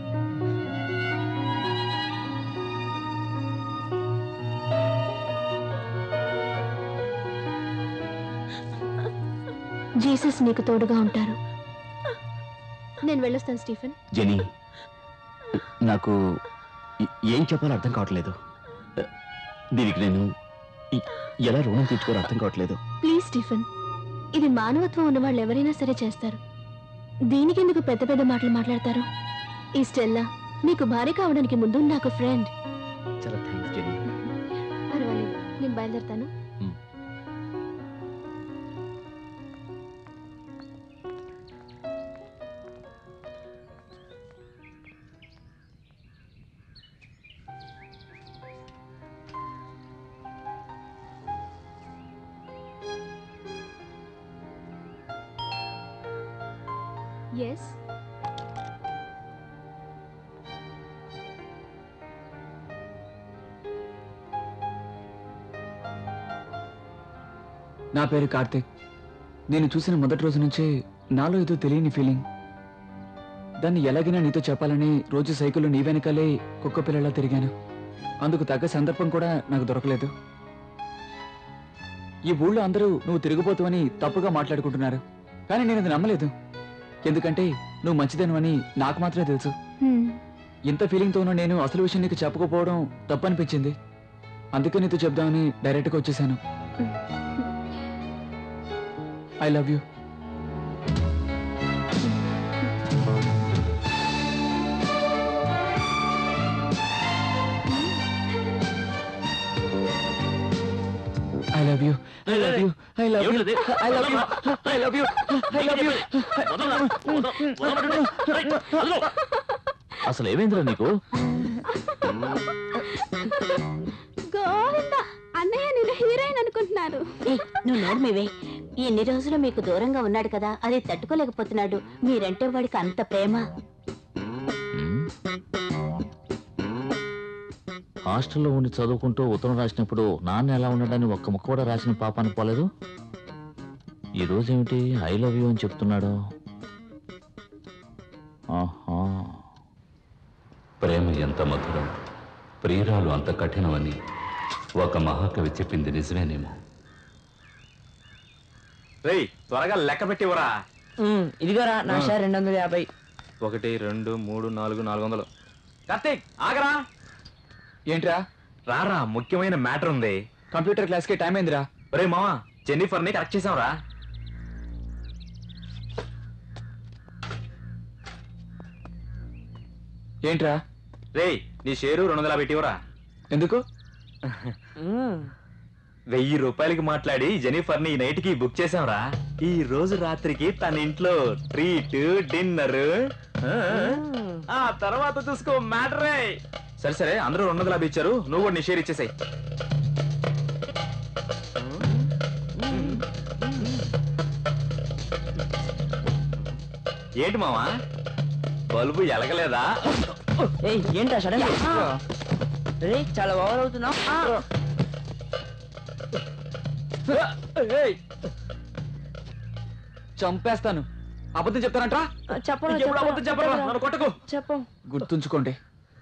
S12: జీసస్ నీకు తోడుగా ఉంటారు నేను వెళ్ళొస్తాను స్టీఫెన్
S15: జెనీ నాకు ఎ- ఏం చెప్పాలో అర్థం కావట్లేదు దీనికి నేను ఎ- ఎలా రుణం తీర్చుకోవాలో అర్థం కావట్లేదు
S12: ప్లీజ్ స్టీఫెన్ ఇది మానవత్వం ఉన్న వాళ్ళు ఎవరైనా సరే చేస్తారు దీనికి ఎందుకు పెద్ద పెద్ద మాటలు మాట్లాడతారు ఈ స్టెల్లా నీకు భార్య కావడానికి ముందు నాకు ఫ్రెండ్
S15: చాలా థ్యాంక్స్ జెనీ
S12: పర్వాలేదు నేను బయలుదేరుతాను ఎస్
S14: నా పేరు కార్తిక్ నేను చూసిన మొదటి రోజు నుంచే నాలో ఏదో తెలియని ఫీలింగ్ దాన్ని ఎలాగైనా నీతో చెప్పాలని రోజు సైకిల్లో నీ వెనకాలే కుక్క పిల్లలా తిరిగాను అందుకు తగ్గ సందర్భం కూడా నాకు దొరకలేదు ఈ ఊళ్ళో అందరూ నువ్వు తిరిగిపోతావని తప్పుగా మాట్లాడుకుంటున్నారు కానీ నేను అది నమ్మలేదు ఎందుకంటే నువ్వు మంచిదనవని నాకు మాత్రమే తెలుసు ఇంత ఫీలింగ్తో ఉన్న నేను అసలు విషయం నీకు చెప్పకపోవడం తప్పనిపించింది అందుకే నీతో చెప్దామని డైరెక్ట్గా వచ్చేసాను I love you I love you I love you I love you I love you I love you I love you
S1: అసలు ఏమైందిరా నీకు
S10: గోవింద అన్నయ్య నేను హీరోయిన్ అనుకుంటున్నాను నువ్వు నోర్మివే ఎన్ని రోజులు మీకు దూరంగా ఉన్నాడు కదా అది తట్టుకోలేకపోతున్నాడు మీరంటే వాడికి అంత ప్రేమ
S1: హాస్టల్లో ఉండి చదువుకుంటూ ఉత్తరం రాసినప్పుడు నాన్న ఎలా ఉండడని ఒక్క ముక్క కూడా రాసిన పాపాన్ని పోలేదు ఈ రోజు ఏమిటి ఐ లవ్ యూ అని చెప్తున్నాడు ఆహా
S13: ప్రేమ ఎంత మధురం ప్రియురాలు అంత కఠినమని ఒక మహాకవి చెప్పింది నిజమేనేమో
S7: రేయ్ త్వరగా లెక్క పెట్టివరా
S5: ఉమ్, ఇదిగోరా నా షేర్ రెండు వందల యాభై
S7: ఒకటి రెండు మూడు నాలుగు నాలుగు వందలు కార్తీక్ ఆగరా
S14: ఏంట్రా
S7: రారా ముఖ్యమైన మ్యాటర్ ఉంది
S14: కంప్యూటర్ క్లాస్కి టైం అయిందిరా
S7: రే మావా జెన్నిఫర్ ని కరెక్ట్ చేసావురా
S14: ఏంట్రా
S7: రేయ్ నీ షేరు రెండు వందల పెట్టివరా
S14: ఎందుకు
S7: వెయ్యి రూపాయలకి మాట్లాడి జెనిఫర్ ని ఈ నైట్ కి బుక్ చేసాంరా ఈ రోజు రాత్రికి తన ఇంట్లో ట్రీట్ డిన్నర్ ఆ తర్వాత చూసుకో మ్యాటరే సరే సరే అందరూ రెండు వందల యాభై ఇచ్చారు నువ్వు కూడా నీ షేర్ ఇచ్చేసాయి ఏంటి మావా బల్బు ఎలగలేదా
S5: ఏయ్ ఏంటా సడన్ రే చాలా ఓవర్ అవుతున్నావు
S14: చంపేస్తాను అబద్ధం చెప్తానంట్రా
S5: చెప్పరా
S14: ఇంకెప్పుడు అబద్ధం చెప్పరా నన్ను కొట్టకు
S5: చెప్పు
S14: గుర్తుంచుకోండి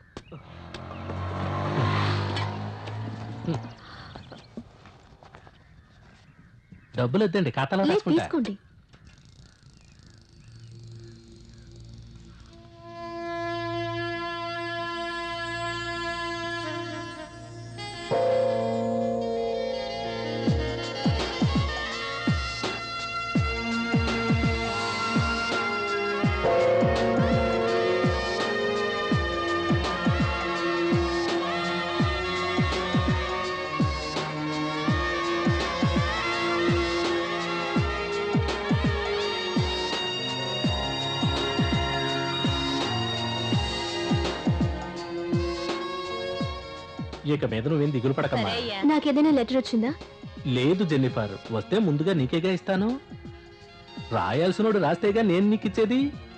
S3: డబ్బులు వద్దండి ఖాతాలో
S12: లేదు
S3: రాసుకుంటా
S12: తీసుకోండి
S3: ఇక మీద నువ్వేం దిగులు పడకమ్మా
S12: నాకేదైనా లెటర్ వచ్చిందా
S3: లేదు జెన్నిఫర్ వస్తే ముందుగా నీకేగా ఇస్తాను రాయాల్సినోడు రాస్తేగా నేను నీకు ఇచ్చేది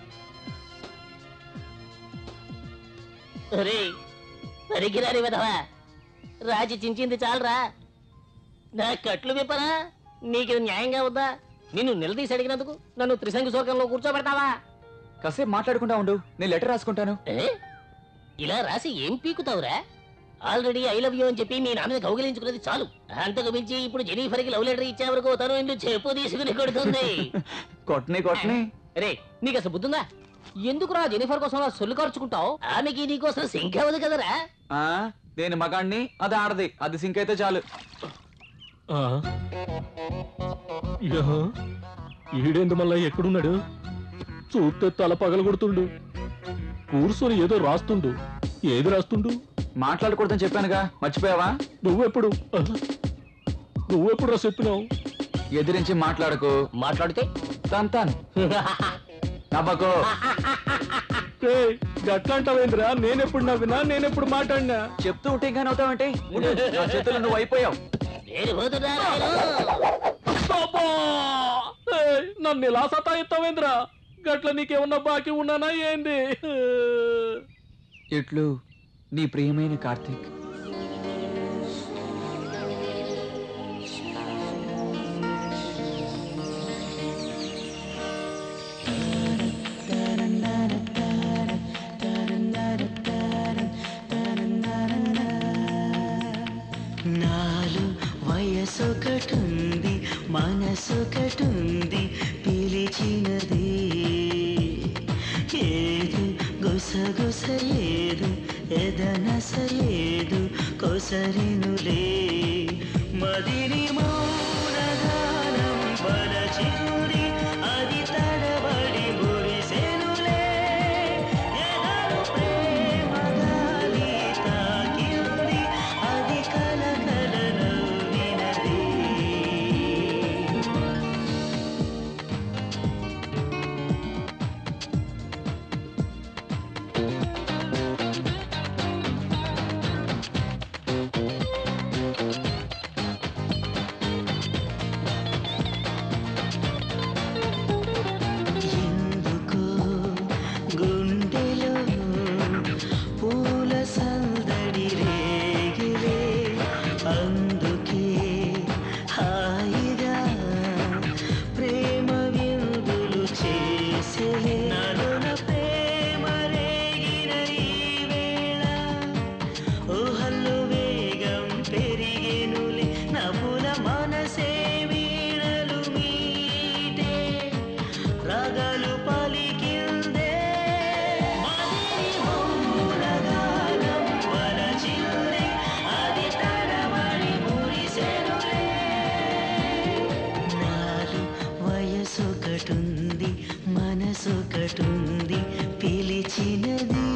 S4: రే పరిగిరాని విధవా రాజీ చించింది చాలరా నా కట్లు విప్పరా నీకు ఇది న్యాయంగా ఉందా నిన్ను నిలదీసి అడిగినందుకు నన్ను త్రిశంకు స్వర్గంలో కూర్చోబెడతావా
S14: కాసేపు మాట్లాడుకుంటా ఉండు నేను లెటర్ రాసుకుంటాను
S4: ఏ? ఇలా రాసి ఏం పీకుతావురా ఆల్రెడీ ఐ లవ్ యూ అని చెప్పి మీ నాన్న కౌగిలించుకున్నది చాలు అంతకు మించి ఇప్పుడు జెనీఫర్కి లవ్ లెటర్ ఇచ్చే వరకు తను ఇందు చెప్పు తీసుకుని కొడుతుంది
S14: కొట్టని కొట్టని
S4: రే నీకు అసలు బుద్ధుందా ఎందుకురా జెనిఫర్ కోసం అలా సొల్లు ఖర్చుకుంటావు ఆమెకి నీకోసం సింక్ అవ్వదు కదరా
S14: ఆ, నేను మగాణ్ణి అది ఆడది అది సింక్ అయితే చాలు
S3: ఆ? యా, ఈడేందు మళ్ళా ఎక్కడున్నాడు చూస్తే తల పగలగొడుతుండు కూర్చొని ఏదో రాస్తుండు ఏది రాస్తుండు
S14: మాట్లాడకూడదని చెప్పానుగా మర్చిపోయావా
S3: నువ్వెప్పుడు ఆ? నువ్వెప్పుడు రా చెప్పినావు
S14: ఎదిరించి మాట్లాడకు
S4: మాట్లాడితే
S14: తంతాను నవ్వకు
S3: గట్లంటావేంద్రా నేనెప్పుడు నవ్వినా నేనెప్పుడు మాట్లాడినా
S14: చెప్తూ ఉంటే ఇంకా నవ్వుతావంటే ఉండు, నా చేతుల్లో నువ్వు అయిపోయావు
S4: నేను పోతున్నా
S3: అబ్బా! ఏయ్, నన్ను ఇలా సతాయిస్తావేంద్రా గట్ల నీకేమన్నా బాకీ ఉన్నానా ఏంది
S14: ఇట్లు నీ ప్రియమైన కార్తీక్
S17: నాలు వయసొకటుంది మనసొకటుంది పిలిచినది ఏదు గుసగుసలేదు ఎదనసలేదు కొసరినులే మదిని మౌనగానం పరచింది అది తడబడి మురిసెనులే ఎదను ప్రేమ గాలి తాకింది అది కలకల నవ్వినది ఎందుకో గుండెలో పూల సందడి రేగిలే అందుకే హాయిగా ప్రేమ విందులు చేసే నలున ప్రేమ రేగిన ఈ వేళ ఊహల్లో వేగం పెరిగెనులే నవ్వుల మనసే వీణలు మీటే రాగాలు పలికిందే మదిని మౌనగానం వలచిందే అది తడబడి మురిసెనులే నాలు వయసొకటుంది మనసొకటుంది పిలిచినది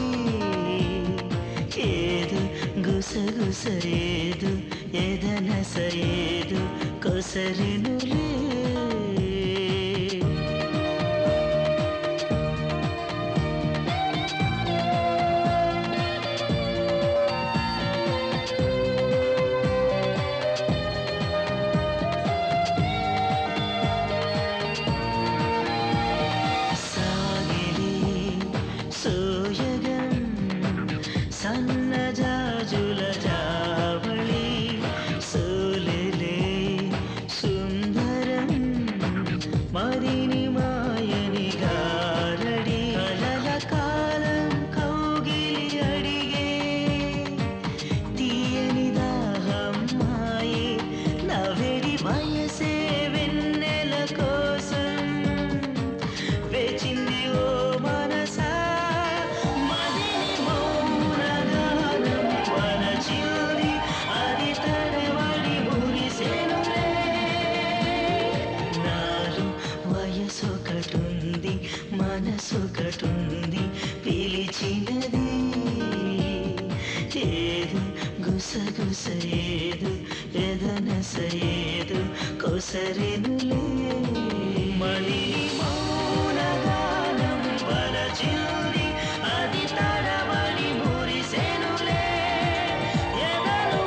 S17: ఏదు గుసగుస ఏదు ఎదనస ఏదు కొసరినులే సాగిలే సోయగం సన్నజాజుల జావళి సోలెలే సుందరం మదిని మాయని గారడి కలల కాలం కౌగిలి అడిగే తీయని దాహం మాయే నవెడి వయసే వెన్నెల కోసం వేచింది ఓ మనసా మదిని మౌనగానం వలచింది అది తడబడి మురిసెనులే నాలు వయసొకటుంది మనసొకటుంది పిలిచినది ఏదు గుసగుస ఏదు ఎదనస ఏదు కొసరెనులే మదిని మౌనగానం పరచింది అది తడబడి మురిసెనులే ఎదను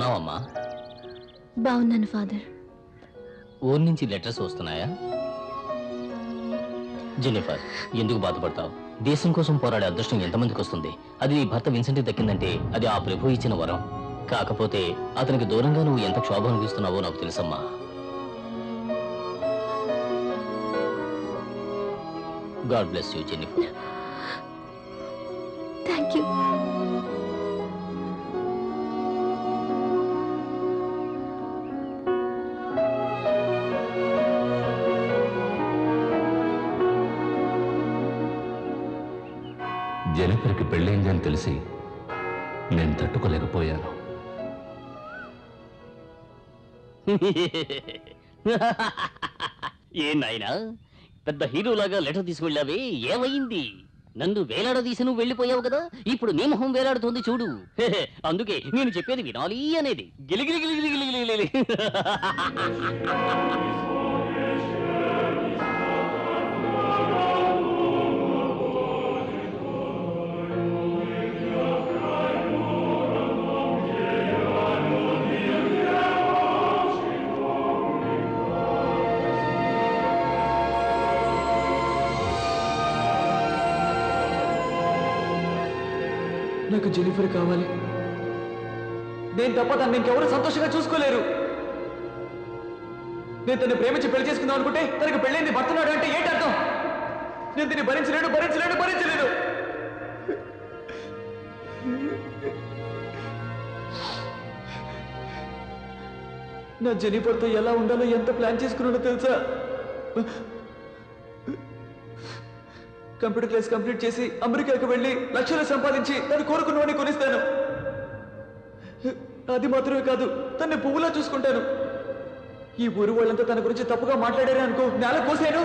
S4: ఉన్నావమ్మా
S12: బాగున్నాను ఫాదర్
S4: ఊరి నుంచి లెటర్స్ వస్తున్నాయా జెన్నిఫర్ ఎందుకు బాధపడతావు దేశం కోసం పోరాడే అదృష్టం ఎంతమందికి వస్తుంది అది నీ భర్త విన్సెంట్కి దక్కిందంటే అది ఆ ప్రభు ఇచ్చిన వరం కాకపోతే అతనికి దూరంగా నువ్వు ఎంత క్షోభ అనిపిస్తున్నావో నాకు తెలుసమ్మా God bless you Jennifer
S12: thank you
S13: జెనిఫర్కి పెళ్ళైంది అని తెలిసి నేను తట్టుకోలేకపోయాను
S4: ఏ నాయనా పెద్ద హీరోలాగా లెటర్ తీసుకెళ్ళావే ఏమైంది నన్ను వేలాడదీసి నువ్వు వెళ్ళిపోయావు కదా ఇప్పుడు నీ మొహం వేలాడుతోంది చూడు హెహె, అందుకే నేను చెప్పేది వినాలి అనేది గిలిగిలి గిలిగిలి గిలిగిలి
S14: నాకు జెనిఫర్ కావాలి నేను తప్ప తను ఇంకెవరు సంతోషంగా చూసుకోలేరు నేను తను ప్రేమించి పెళ్లి చేసుకుందాం అనుకుంటే తనకు పెళ్ళైంది భర్తనాడు అంటే ఏంటి అర్థం నేను దీన్ని భరించలేను భరించలేను భరించలేను నా జెనిఫర్తో ఎలా ఉండాలో ఎంత ప్లాన్ చేసుకున్నాడో తెలుసా కంప్యూటర్ క్లాస్ కంప్లీట్ చేసి అమెరికాకు వెళ్ళి లక్షలు సంపాదించి తను కోరుకున్నవాడిని కొనిస్తాను అది మాత్రమే కాదు తన్ని పువ్వులా చూసుకుంటాను ఈ ఊరు వాళ్ళంతా తన గురించి తప్పుగా మాట్లాడారే అనుకో నేల కోసాను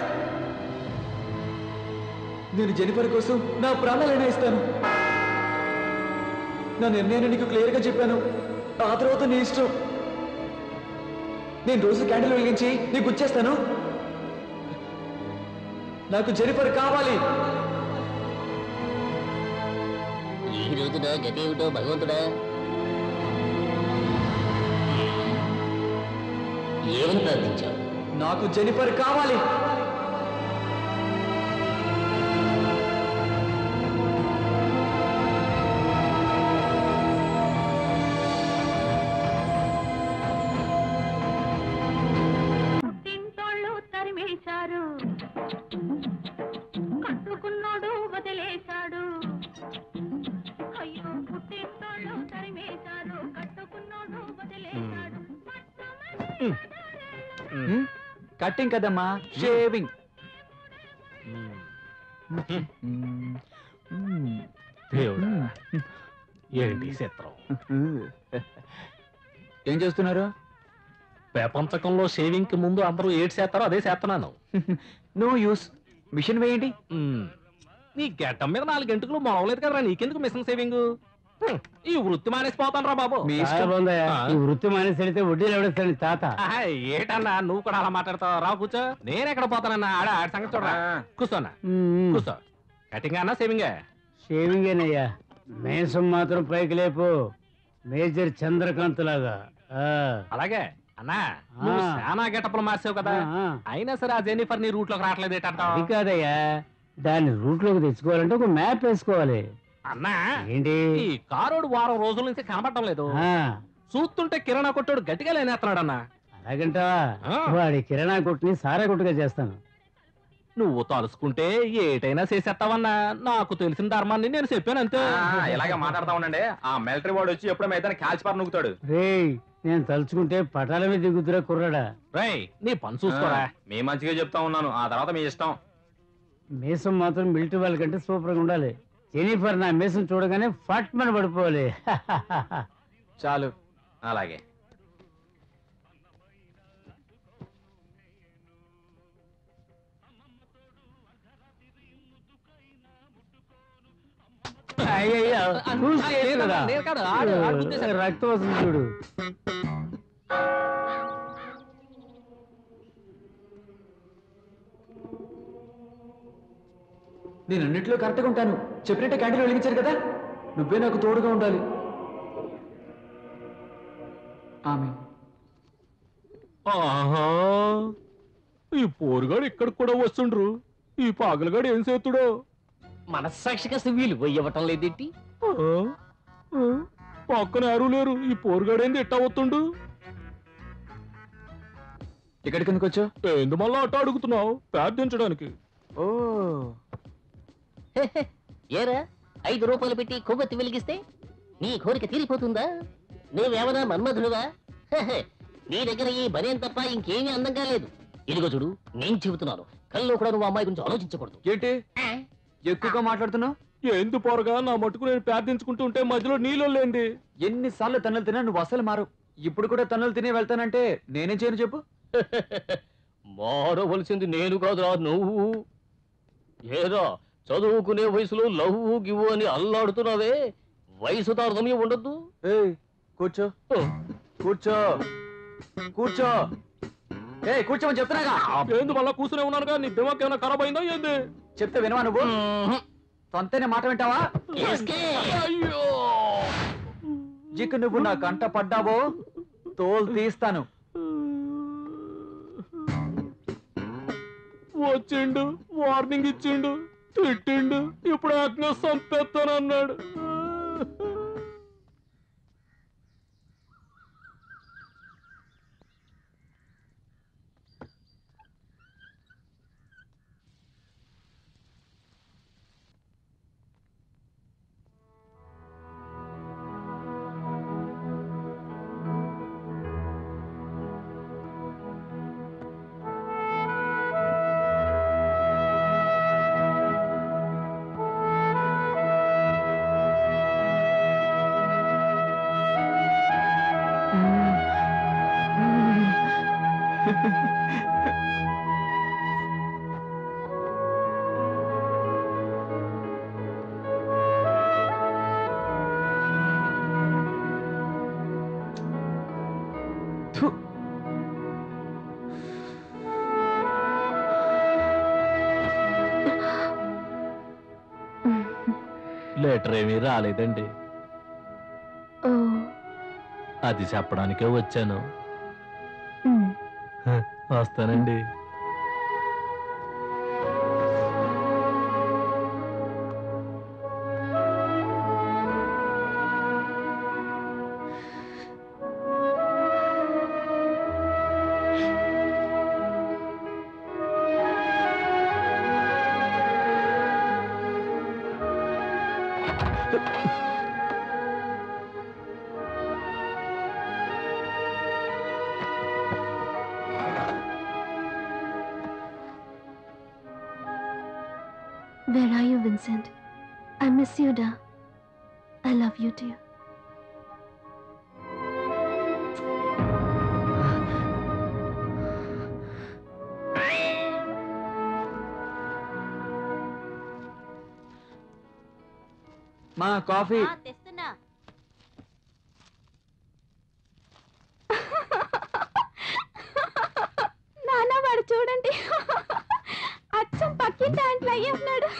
S14: నేను జెనిఫర్ కోసం నా ప్రాణాలైనా ఇస్తాను నా నిర్ణయాన్ని నీకు క్లియర్గా చెప్పాను ఆ తర్వాత నీ ఇష్టం నేను రోజు క్యాండిల్ వెలిగించి నీకు గుచ్చేస్తాను నాకు జెనిఫర్ కావాలి
S4: ఈ రోజున గతి ఏమిటో భగవంతుడా ఏమని ప్రార్థించావు
S14: నాకు జెనిఫర్ కావాలి
S9: పుట్టింటోళ్ళు తరిమేశారు కట్టుకున్నోడు వదిలేశాడు అయ్యో పుట్టింటోళ్ళు తరిమేశారు కట్టుకున్నోడు వదిలేశాడు
S14: కట్టింగ్ కదమ్మా షేవింగ్
S3: దేవుడా ఏంటి చిత్రం
S14: ఏం చేస్తున్నారు
S3: ప్రపంచకంలో షేవింగ్ కి ముందు అందరూ ఏడు చేస్తారో అదే చేస్తున్నాను
S14: నో యూస్ మిషన్ వేయండి
S3: నీ గడ్డం మీద నాలుగు గంటలు మొలవలేదు కదరా నీకెందుకు మిషన్ సేవింగ్ హ్మ్, ఈ వృత్తి మానేసిపోతాను రా బాబు
S11: మీ ఇష్టం ఉందయ్యా.
S3: ఆ.
S11: ఈ వృత్తి మానేసి వెళితే వడ్డీలు ఎవడేస్తాడు తాత
S3: ఆహా, ఏటన్నా నువ్వు కూడా అలా మాట్లాడతావు రా కూర్చో నేను ఎక్కడ పోతానన్నా ఆడ ఆడ సంగతి చూడరా కూర్చోనా కూర్చో కటింగ్ అన్నా సేవింగ్
S11: షేవింగేనయ్యా మేసం మాత్రం పైకి లేపు మేజర్ చంద్రకాంత్ లాగా ఆ.
S3: అలాగే అన్నా నువ్వు
S11: ఆ.
S3: చాలా గెటప్లు మార్చావు కదా
S11: ఆ, ఆ.
S3: అయినా సరే ఆ జెన్నిఫర్ నీ రూట్ లోకి రావట్లేదు
S11: అది
S3: ఏంటంటావు
S11: కాదయ్యా దాన్ని రూట్ లోకి తెచ్చుకోవాలంటే ఒక మ్యాప్ వేసుకోవాలి
S3: అన్నా
S11: ఏంటి
S3: ఈ కారోడు వారం రోజుల నుంచి కనబడటం లేదు
S11: ఆ,
S3: చూస్తుంటే కిరాణా కొట్టాడు గట్టిగా లేనేస్తున్నాడు అన్నా
S11: అలాగంటావా
S3: ఆ.
S11: వాడి కిరాణా కొట్టుని సారా కొట్టుగా చేస్తాను
S3: నువ్వు తలుసుకుంటే ఏటైనా చేసేస్తావన్నా నాకు తెలిసిన ధర్మాన్ని నేను చెప్పాను అంతే
S7: ఆ, ఇలాగే మాట్లాడుతా ఉండండి ఆ మిలిటరీ వాడు వచ్చి ఎప్పుడో మీద కాల్చిపారు నూకుతాడు
S11: రేయ్ నేను తలుచుకుంటే పటాల మీద దిగుతురా కుర్రాడా
S3: రేయ్ నీ పని చూసుకోరా
S7: ఆ, మీ మంచిగా చెప్తా ఉన్నాను ఆ తర్వాత మీ ఇష్టం
S11: మీసం మాత్రం మిలిటరీ వాళ్ళకంటే సూపర్గా ఉండాలి జెనిఫర్ నా మీసం చూడగానే ఫట్ మన పడిపోవాలి
S7: చాలు అలాగే
S11: అయ్యయ్యో, చూసి చేయొచ్చురా.
S3: నేను కాదు, ఆడు, ఆడు గుద్దేశాడు.
S11: రక్తం వస్తుంది చూడు
S14: నేను అన్నింటిలో కరెక్ట్గా ఉంటాను చెప్పినట్టే క్యాంటీన్ వెలిగించారు కదా నువ్వే నాకు తోడుగా ఉండాలి ఆమె
S3: ఆహా ఈ పోరుగాడు ఇక్కడికి కూడా వస్తుండ్రు ఈ పాగలగాడు ఏం చేతుడో
S4: మనస్సాక్షిగా విలువ ఇవ్వటం లేదేంటి
S3: పక్కన ఎవరు లేరు ఈ పోరుగాడేంది ఎట్టా వస్తుండు
S14: ఇక్కడికి ఎందుకు వచ్చావు
S3: ఏంది మళ్ళా అట్ట అడుగుతున్నావు ప్రార్థించడానికి
S14: ఓ
S4: ఏరా ఐదు రూపాయలు పెట్టి కొవ్వొత్తి వెలిగిస్తే నీ కోరిక తీరిపోతుందా నువ్వేమన్నా మన్మధుడువా హెహె, నీ దగ్గర ఈ బనేం తప్ప ఇంకేమీ అందంగా లేదు ఇదిగో చూడు నేను చెబుతున్నాను కల్లో కూడా నువ్వు అమ్మాయి గురించి ఆలోచించకూడదు
S14: ఏంటి ఎక్కువగా మాట్లాడుతున్నావు
S3: ఎందు పోరగా నా మటుకు నేను ప్రార్థించుకుంటూ ఉంటే మధ్యలో నీళ్ళు లేంది
S14: ఎన్నిసార్లు తన్నులు తిన్నా నువ్వు అసలు మారు ఇప్పుడు కూడా తన్నులు తినే వెళ్తానంటే నేనేం చేయను చెప్పు
S4: మారవలసింది నేను కాదురా నువ్వు ఏరా చదువుకునే వయసులో లవ్వు గివ్వు అని అల్లాడుతున్నావే వయసు తారతమ్యం ఉండద్దు
S14: ఏయ్ కూర్చో కూర్చో కూర్చో ఏ కూర్చోమని చెప్తున్నాగా
S3: ఏంది మళ్ళా కూర్చునే ఉన్నానుగా నీ దిమాక్ ఏమైనా ఖరాబ్ అయిందా ఏంది
S14: చెప్తే వినవా నువ్వు సొంతనే మాట వింటావా
S3: అయ్యో
S14: జిక్కు నువ్వు నా కంట పడ్డావో తోలు తీస్తాను
S3: వచ్చిండు వార్నింగ్ ఇచ్చిండు తిట్టిండు ఇప్పుడు ఆజ్ఞ సంపేస్తానన్నాడు లెటర్ ఏమీ రాలేదండి
S12: ఓ
S3: అది చెప్పడానికే వచ్చాను
S12: మ్.
S3: హ, వస్తానండి
S12: Where are you, Vincent? I miss you, Da. I love you, dear.
S14: మా కాఫీ
S10: తెస్తున్నా
S12: నాన్న వాడు చూడండి అచ్చం పక్కింటి దాంట్లో అయ్యి ఉన్నాడు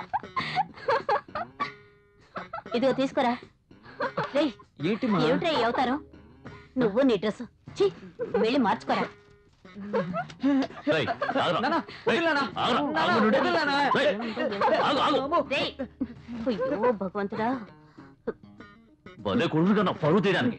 S10: ఇదిగో తీసుకురా రేయ్
S14: ఏంటి మా
S10: ఏమిట్రా ఈ అవతారం నువ్వు నీ డ్రెస్ ఛీ వెళ్ళి మార్చుకోరా
S1: రేయ్, ఆగురా.
S14: నాన్న, వదిలు నాన్న.
S1: ఆగురా,
S14: నాన్న,
S1: ఆగు నుండి.
S14: వదిలు నాన్న.
S1: రేయ్, ఆగు, ఆగు.
S10: రేయ్ అయ్యో భగవంతుడా
S1: భలే కొడుకు కన్నా పరువు తీయడానికి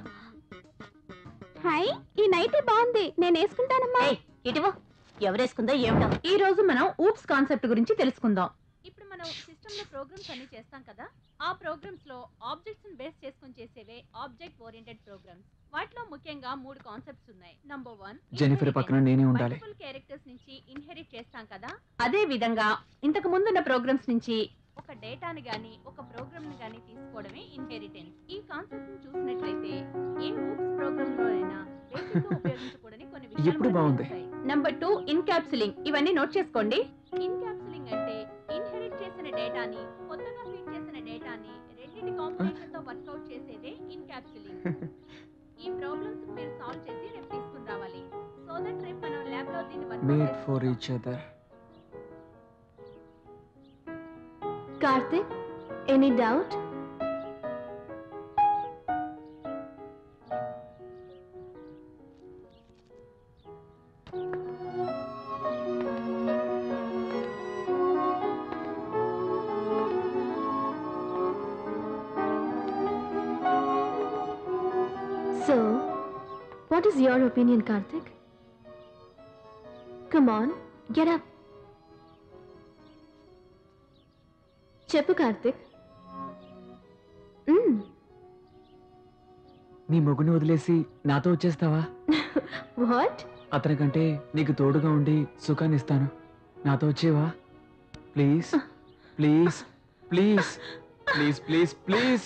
S12: హాయ్ ఈ నైట్ బాగుంది నేను వేసుకుంటానమ్మా
S10: ఇటువో ఎవరేసుకుందో ఏమిటో
S2: ఈ రోజు మనం ఊప్స్ కాన్సెప్ట్ గురించి తెలుసుకుందాం ఇప్పుడు మనం సిస్టమ్ లో ప్రోగ్రామ్స్ అన్ని చేస్తాం కదా ఆ ప్రోగ్రామ్స్ లో ఆబ్జెక్ట్స్ బేస్ చేసుకొని చేసేవే ఆబ్జెక్ట్ ఓరియంటెడ్ ప్రోగ్రామ్స్ వాటిలో ముఖ్యంగా మూడు కాన్సెప్ట్స్ ఉన్నాయి నంబర్ వన్
S14: జెనిఫర్ పక్కన నేనే ఉండాలి
S2: మల్టిపుల్ క్యారెక్టర్స్ నుంచి ఇన్హెరిట్ చేస్తాం కదా అదే విధంగా ఇంతకు ముందున్న ప్రోగ్రామ్స్ నుంచి ఒక డేటాని గాని ఒక ప్రోగ్రామ్ ని గాని తీసుకోవడమే ఇన్హెరిటెన్స్ ఈ కాన్సెప్ట్ ని చూసినట్లయితే ఏ ఊప్స్ ప్రోగ్రామ్ లో అయినా బేసిక్ గా ఉపయోగించకూడని కొన్ని విషయాలు
S14: ఇప్పుడు
S2: మనకు
S14: బాగుంది.
S2: తెలుస్తాయి. నంబర్ టూ ఇన్కాప్సులింగ్ ఇవన్నీ నోట్ చేసుకోండి ఇన్కాప్సులింగ్ అంటే ఇన్హెరిట్ చేసిన డేటాని కొత్తగా ఫీడ్ చేసిన డేటాని రెండింటి కాంబినేషన్ తో వర్కౌట్ చేసేదే ఇన్కాప్సులింగ్ ఈ ప్రాబ్లమ్స్ మీరు సాల్వ్ చేసి రేపు తీసుకుని రావాలి సో దట్ రేపు మనం ల్యాబ్ లో దీన్ని work out
S14: made for each other
S12: Karthik any doubt So, what is your opinion, Karthik? Come on, get up. చెప్పు కార్తిక్ మ్మ్.
S14: నీ మొగుని వదిలేసి నాతో వచ్చేస్తావా
S12: వాట్
S14: అతనికంటే నీకు తోడుగా ఉండి సుఖాన్ని ఇస్తాను నాతో వచ్చేవా please please please please please please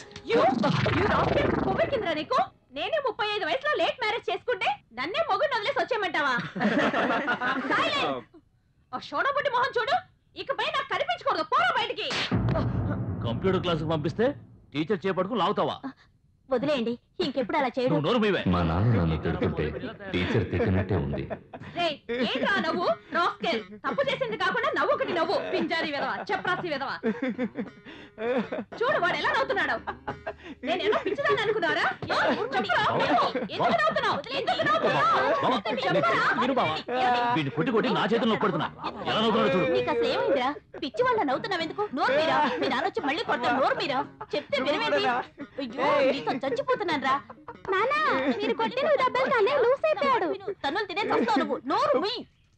S2: కింద నీకు నేనే ముప్పై ఐదు వయసులో లేట్ మ్యారేజ్ చేసుకుంటే నన్నే మొగుడు వదిలేసి వచ్చేయమంటావా Silence! ఆ షోడబుట్టి మొహం చూడు ఇకపై నాకు కనిపించకూడదు పోరా బయటికి
S1: కంప్యూటర్ క్లాస్ పంపిస్తే టీచర్ చేపట్టుకుని లాగుతావా
S10: వదిలేయండి ఇంకెప్పుడు అలా చేయడు
S1: నువ్వు నోరు మీవే
S13: మా నాన్న నన్ను తిడుతుంటే టీచర్ తిట్టినట్టే ఉంది
S2: రేయ్, ఏంట్రా నవ్వు రాస్కెల్ తప్పు చేసింది కాకుండా నవ్వు ఒకటి నవ్వు పింజారి విధవ చెప్రాసి విధవ చూడు వాడు ఎలా నవ్వుతున్నాడు నేను ఎలా పిచ్చిదాన్ని అనుకున్నారా ఏ, చెప్పురా, ఎందుకు నవ్వుతున్నావు ఎందుకు నవ్వుతున్నావు చెప్పరా?
S1: విను బావా వీడిని కొట్టి కొట్టి నా చేతుల్లో పడుతున్నా ఎలా నవ్వుతున్నాడు చూడు
S10: నీకు అసలు ఏమైందిరా పిచ్చి వాళ్ళ నవ్వుతున్నావు ఎందుకు నోరు మీరా మీ నాన్న వచ్చి మళ్ళీ కొడతాడు నోరు మీరా చెప్తే వినవేంటి అయ్యో నీతో చచ్చిపోతున్నాను రా నానా మీరు కొట్టిన డబ్బులు కానీ లూస్ అయిపోయాడు తన్నులు తినే చస్తావు నువ్వు నోరు మీ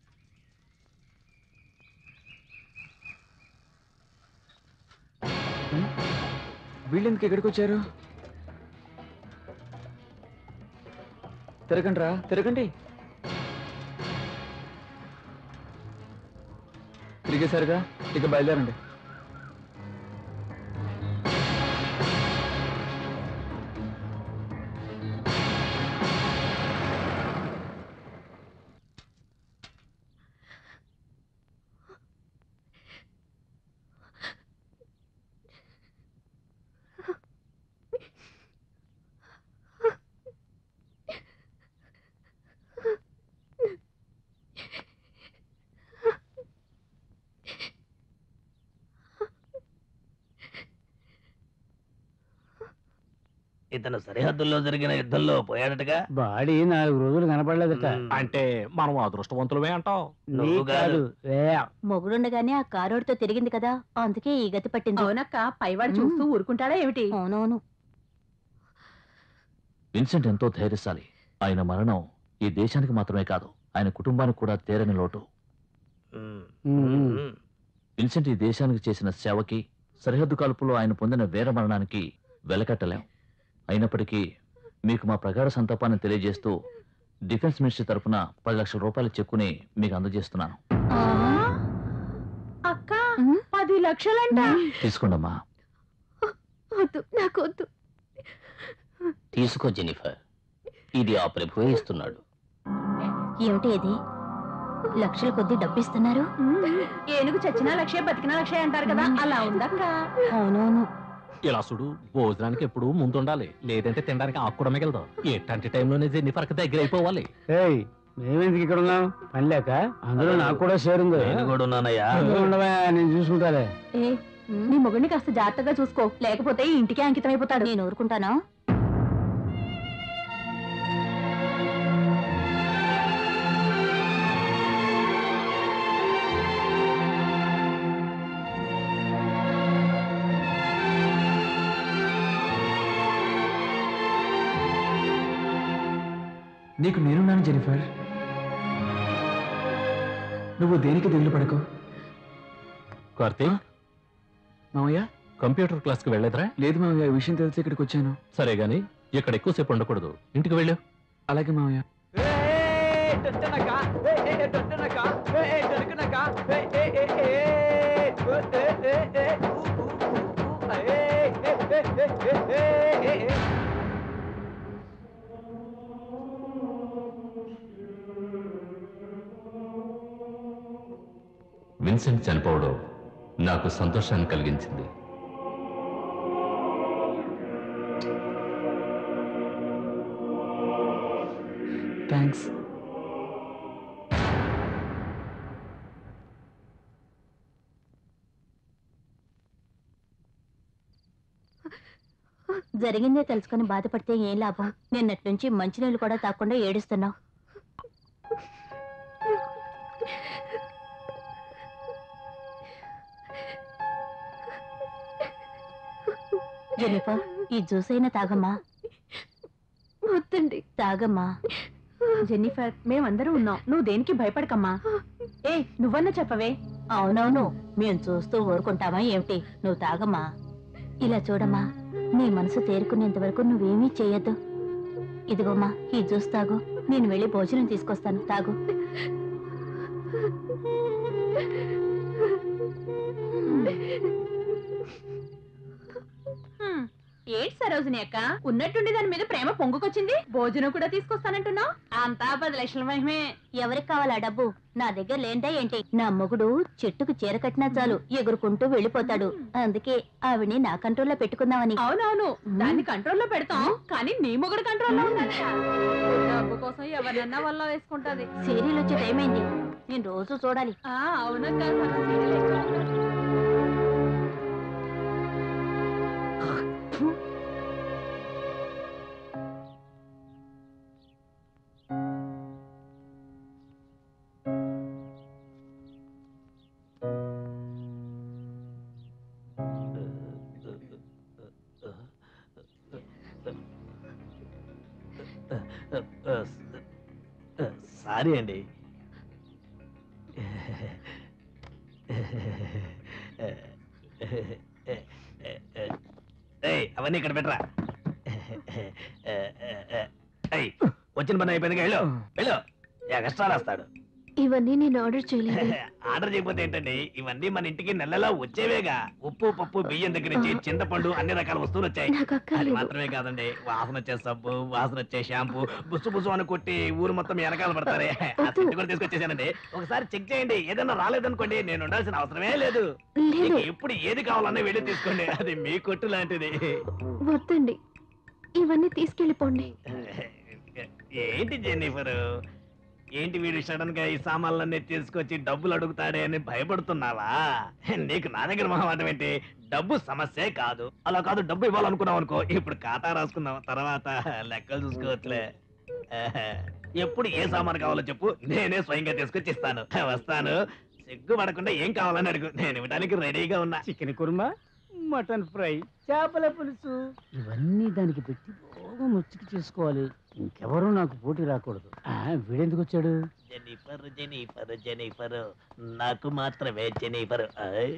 S14: వీళ్ళెందుకు ఎక్కడికి వచ్చారు తిరగండి రా తిరగండి తిరిగేశారుగా ఇక బయలుదేరండి
S11: ఇతను సరిహద్దుల్లో జరిగిన యుద్ధంలో పోయాడటగా
S6: బాడీ నాలుగు రోజులు కనపడలేదట
S3: అంటే మనం అదృష్టవంతులమే అంటావు
S11: నువ్వు కాదు
S10: మొగుడుండగానే ఆ కారోడితో తిరిగింది కదా అందుకే ఈ గతి పట్టింది
S2: అవునక్క పైవాడు చూస్తూ ఊరుకుంటాడా ఏమిటి
S10: అవునవును
S1: విన్సెంట్ ఎంతో ధైర్యశాలి ఆయన మరణం ఈ దేశానికి మాత్రమే కాదు ఆయన కుటుంబానికి కూడా తీరని లోటు విన్సెంట్ ఈ దేశానికి చేసిన సేవకి సరిహద్దు కాల్పులో ఆయన పొందిన వీర మరణానికి వెలకట్టలేం అయినప్పటికీ మీకు మా ప్రగాఢ సంతాపాన్ని తెలియజేస్తూ డిఫెన్స్ మినిస్ట్రీ తరఫున పది లక్షల రూపాయల చెక్కుని మీకు అందజేస్తున్నాను
S2: అక్క పది లక్షలంట
S1: తీసుకోండమ్మా
S12: వద్దు నాకు వద్దు
S4: తీసుకో జెనిఫర్ ఇది ఆ ప్రభువే ఇస్తున్నాడు
S10: ఏమిటి ఇది లక్షల కొద్ది డబ్బిస్తున్నారు
S2: ఏనుగు చచ్చినా లక్షే బతికినా లక్షే అంటారు కదా అలా ఉందక్క
S10: అవునవును
S3: ఇలా చూడు భోజనానికి ఎప్పుడు ముందుండాలి లేదంటే తినడానికి ఆకు కూడా మిగలదు ఎట్లాంటి టైంలోనే జెన్నిఫర్కి దగ్గర అయిపోవాలి
S11: ఏయ్ మేమెందుకు ఇక్కడ ఉన్నాం పని లేక అందులో నాకు కూడా షేర్ ఉంది
S6: నేను కూడా ఉన్నానయ్యా.
S11: అందులో ఉండవా నేను చూసుకుంటాలే
S2: ఏ నీ మొగుడిని కాస్త జాగ్రత్తగా చూసుకో లేకపోతే ఈ ఇంటికే అంకితం అయిపోతాడు
S10: నేను ఊరుకుంటానా
S14: నీకు నేనున్నాను జెనిఫర్ నువ్వు దేనికి దిగులు పడకు
S3: కార్తీక్
S14: మామయ్య
S3: కంప్యూటర్ క్లాస్కి వెళ్ళేదరా
S14: లేదు మామయ్య ఈ విషయం తెలిసి ఇక్కడికి వచ్చాను
S3: సరే గాని ఇక్కడ ఎక్కువసేపు ఉండకూడదు ఇంటికి వెళ్ళు
S14: అలాగే మామయ్య
S13: విన్సెంట్ చనిపోవడం నాకు సంతోషాన్ని కలిగించింది
S14: థ్యాంక్స్
S10: జరిగిందే తెలుసుకుని బాధపడితే ఏం లాభం నిన్నటి నుంచి మంచినీళ్ళు కూడా తాకుండా ఏడుస్తున్నావు జెనిఫర్ ఈ జ్యూస్ అయినా తాగమ్మా
S12: వద్దండి
S10: తాగమ్మా
S2: జెన్నిఫర్ మేమందరం ఉన్నాం నువ్వు దేనికి భయపడకమ్మా ఏ నువ్వన్నా చెప్పవే
S10: అవునవును మేము చూస్తూ ఊరుకుంటామా ఏమిటి నువ్వు తాగమ్మా ఇలా చూడమ్మా నీ మనసు తేరుకునేంత వరకు నువ్వేమీ చేయొద్దు ఇదిగోమ్మా ఈ జ్యూస్ తాగు నేను వెళ్ళి భోజనం తీసుకొస్తాను తాగు
S2: హ్మ్. ఏంటి సరోజిని అక్క ఉన్నట్టుండి దాని మీద ప్రేమ పొంగుకొచ్చింది భోజనం కూడా తీసుకొస్తానంటున్నావు అంతా పది లక్షల మహిమే
S10: ఎవరికి కావాలా డబ్బు నా దగ్గర లేందా ఏంటి నా మొగుడు చెట్టుకు చీర కట్టినా చాలు ఎగురుకుంటూ వెళ్ళిపోతాడు అందుకే ఆవిడ్ని నా కంట్రోల్లో పెట్టుకుందామని
S2: అవునవును దాన్ని కంట్రోల్లో పెడతాం కానీ నీ మొగుడు కంట్రోల్లో ఉండాలి డబ్బు కోసం ఎవరినన్నా వల్ల వేసుకుంటది
S10: సీరియల్ వచ్చే టైం అయింది నేను రోజు చూడాలి
S2: ఆ అవునక్క మన సీరియల్ ఎక్కువ.
S6: సారీ అండి ఏయ్, అవన్నీ ఇక్కడ పెట్టరా ఏయ్, వచ్చిన పని అయిపోయింది వెళ్ళు వెళ్ళు ఎక్స్ట్రా రాస్తాడు
S12: ఇవన్నీ నేను ఆర్డర్ చేయలేదు
S6: ఆర్డర్ చేయకపోతే ఏంటండి ఇవన్నీ మన ఇంటికి నెలలా వచ్చేవేగా ఉప్పు పప్పు బియ్యం దగ్గర నుంచి చింతపండు అన్ని రకాల వస్తువులు వచ్చాయి
S12: నాకు
S6: అది
S12: అక్కర్లేదు
S6: మాత్రమే కాదండి వాసన వచ్చే సబ్బు వాసన వచ్చే షాంపూ బుస్సు బుస్సు అని కొట్టి ఊరు మొత్తం వెనకాల పడతారే ఆ సెట్ కూడా తీసుకొచ్చేసానండి ఒకసారి చెక్ చేయండి ఏదైనా రాలేదనుకోండి నేను ఉండాల్సిన అవసరమే లేదు
S12: లేదు.
S6: మీకు ఎప్పుడు ఏది కావాలన్నా వెళ్ళి తీసుకోండి అది మీ కొట్టు లాంటిది
S12: వద్దండి ఇవన్నీ తీసుకెళ్ళిపోండి
S6: ఏంటి జెన్నిఫర్ ఏంటి వీడు సడన్ గా ఈ సామాన్లన్నీ తీసుకొచ్చి డబ్బులు అడుగుతాడే అని భయపడుతున్నావా నీకు నా దగ్గర మొహమాటం ఏంటి డబ్బు సమస్యే కాదు అలా కాదు డబ్బు ఇవ్వాలనుకున్నావు అనుకో ఇప్పుడు ఖాతా రాసుకుందాం తర్వాత లెక్కలు చూసుకోవచ్చులే ఆహా. ఎప్పుడు ఏ సామాన్ కావాలో చెప్పు నేనే స్వయంగా తీసుకొచ్చి ఇస్తాను వస్తాను సిగ్గుపడకుండా ఏం కావాలని అడుగు నేను ఇవ్వడానికి రెడీగా ఉన్నా
S11: చికెన్ కుర్మా మటన్ ఫ్రై చేపల పులుసు ఇవన్నీ దానికి పెట్టి బాగా ముచ్చుకు చేసుకోవాలి ఇంకెవరూ నాకు పోటీ రాకూడదు ఆ, వీడెందుకు వచ్చాడు
S6: జెనిఫర్ జెనిఫర్ జెనిఫర్ నాకు మాత్రమే జెనిఫర్ ఆయ్.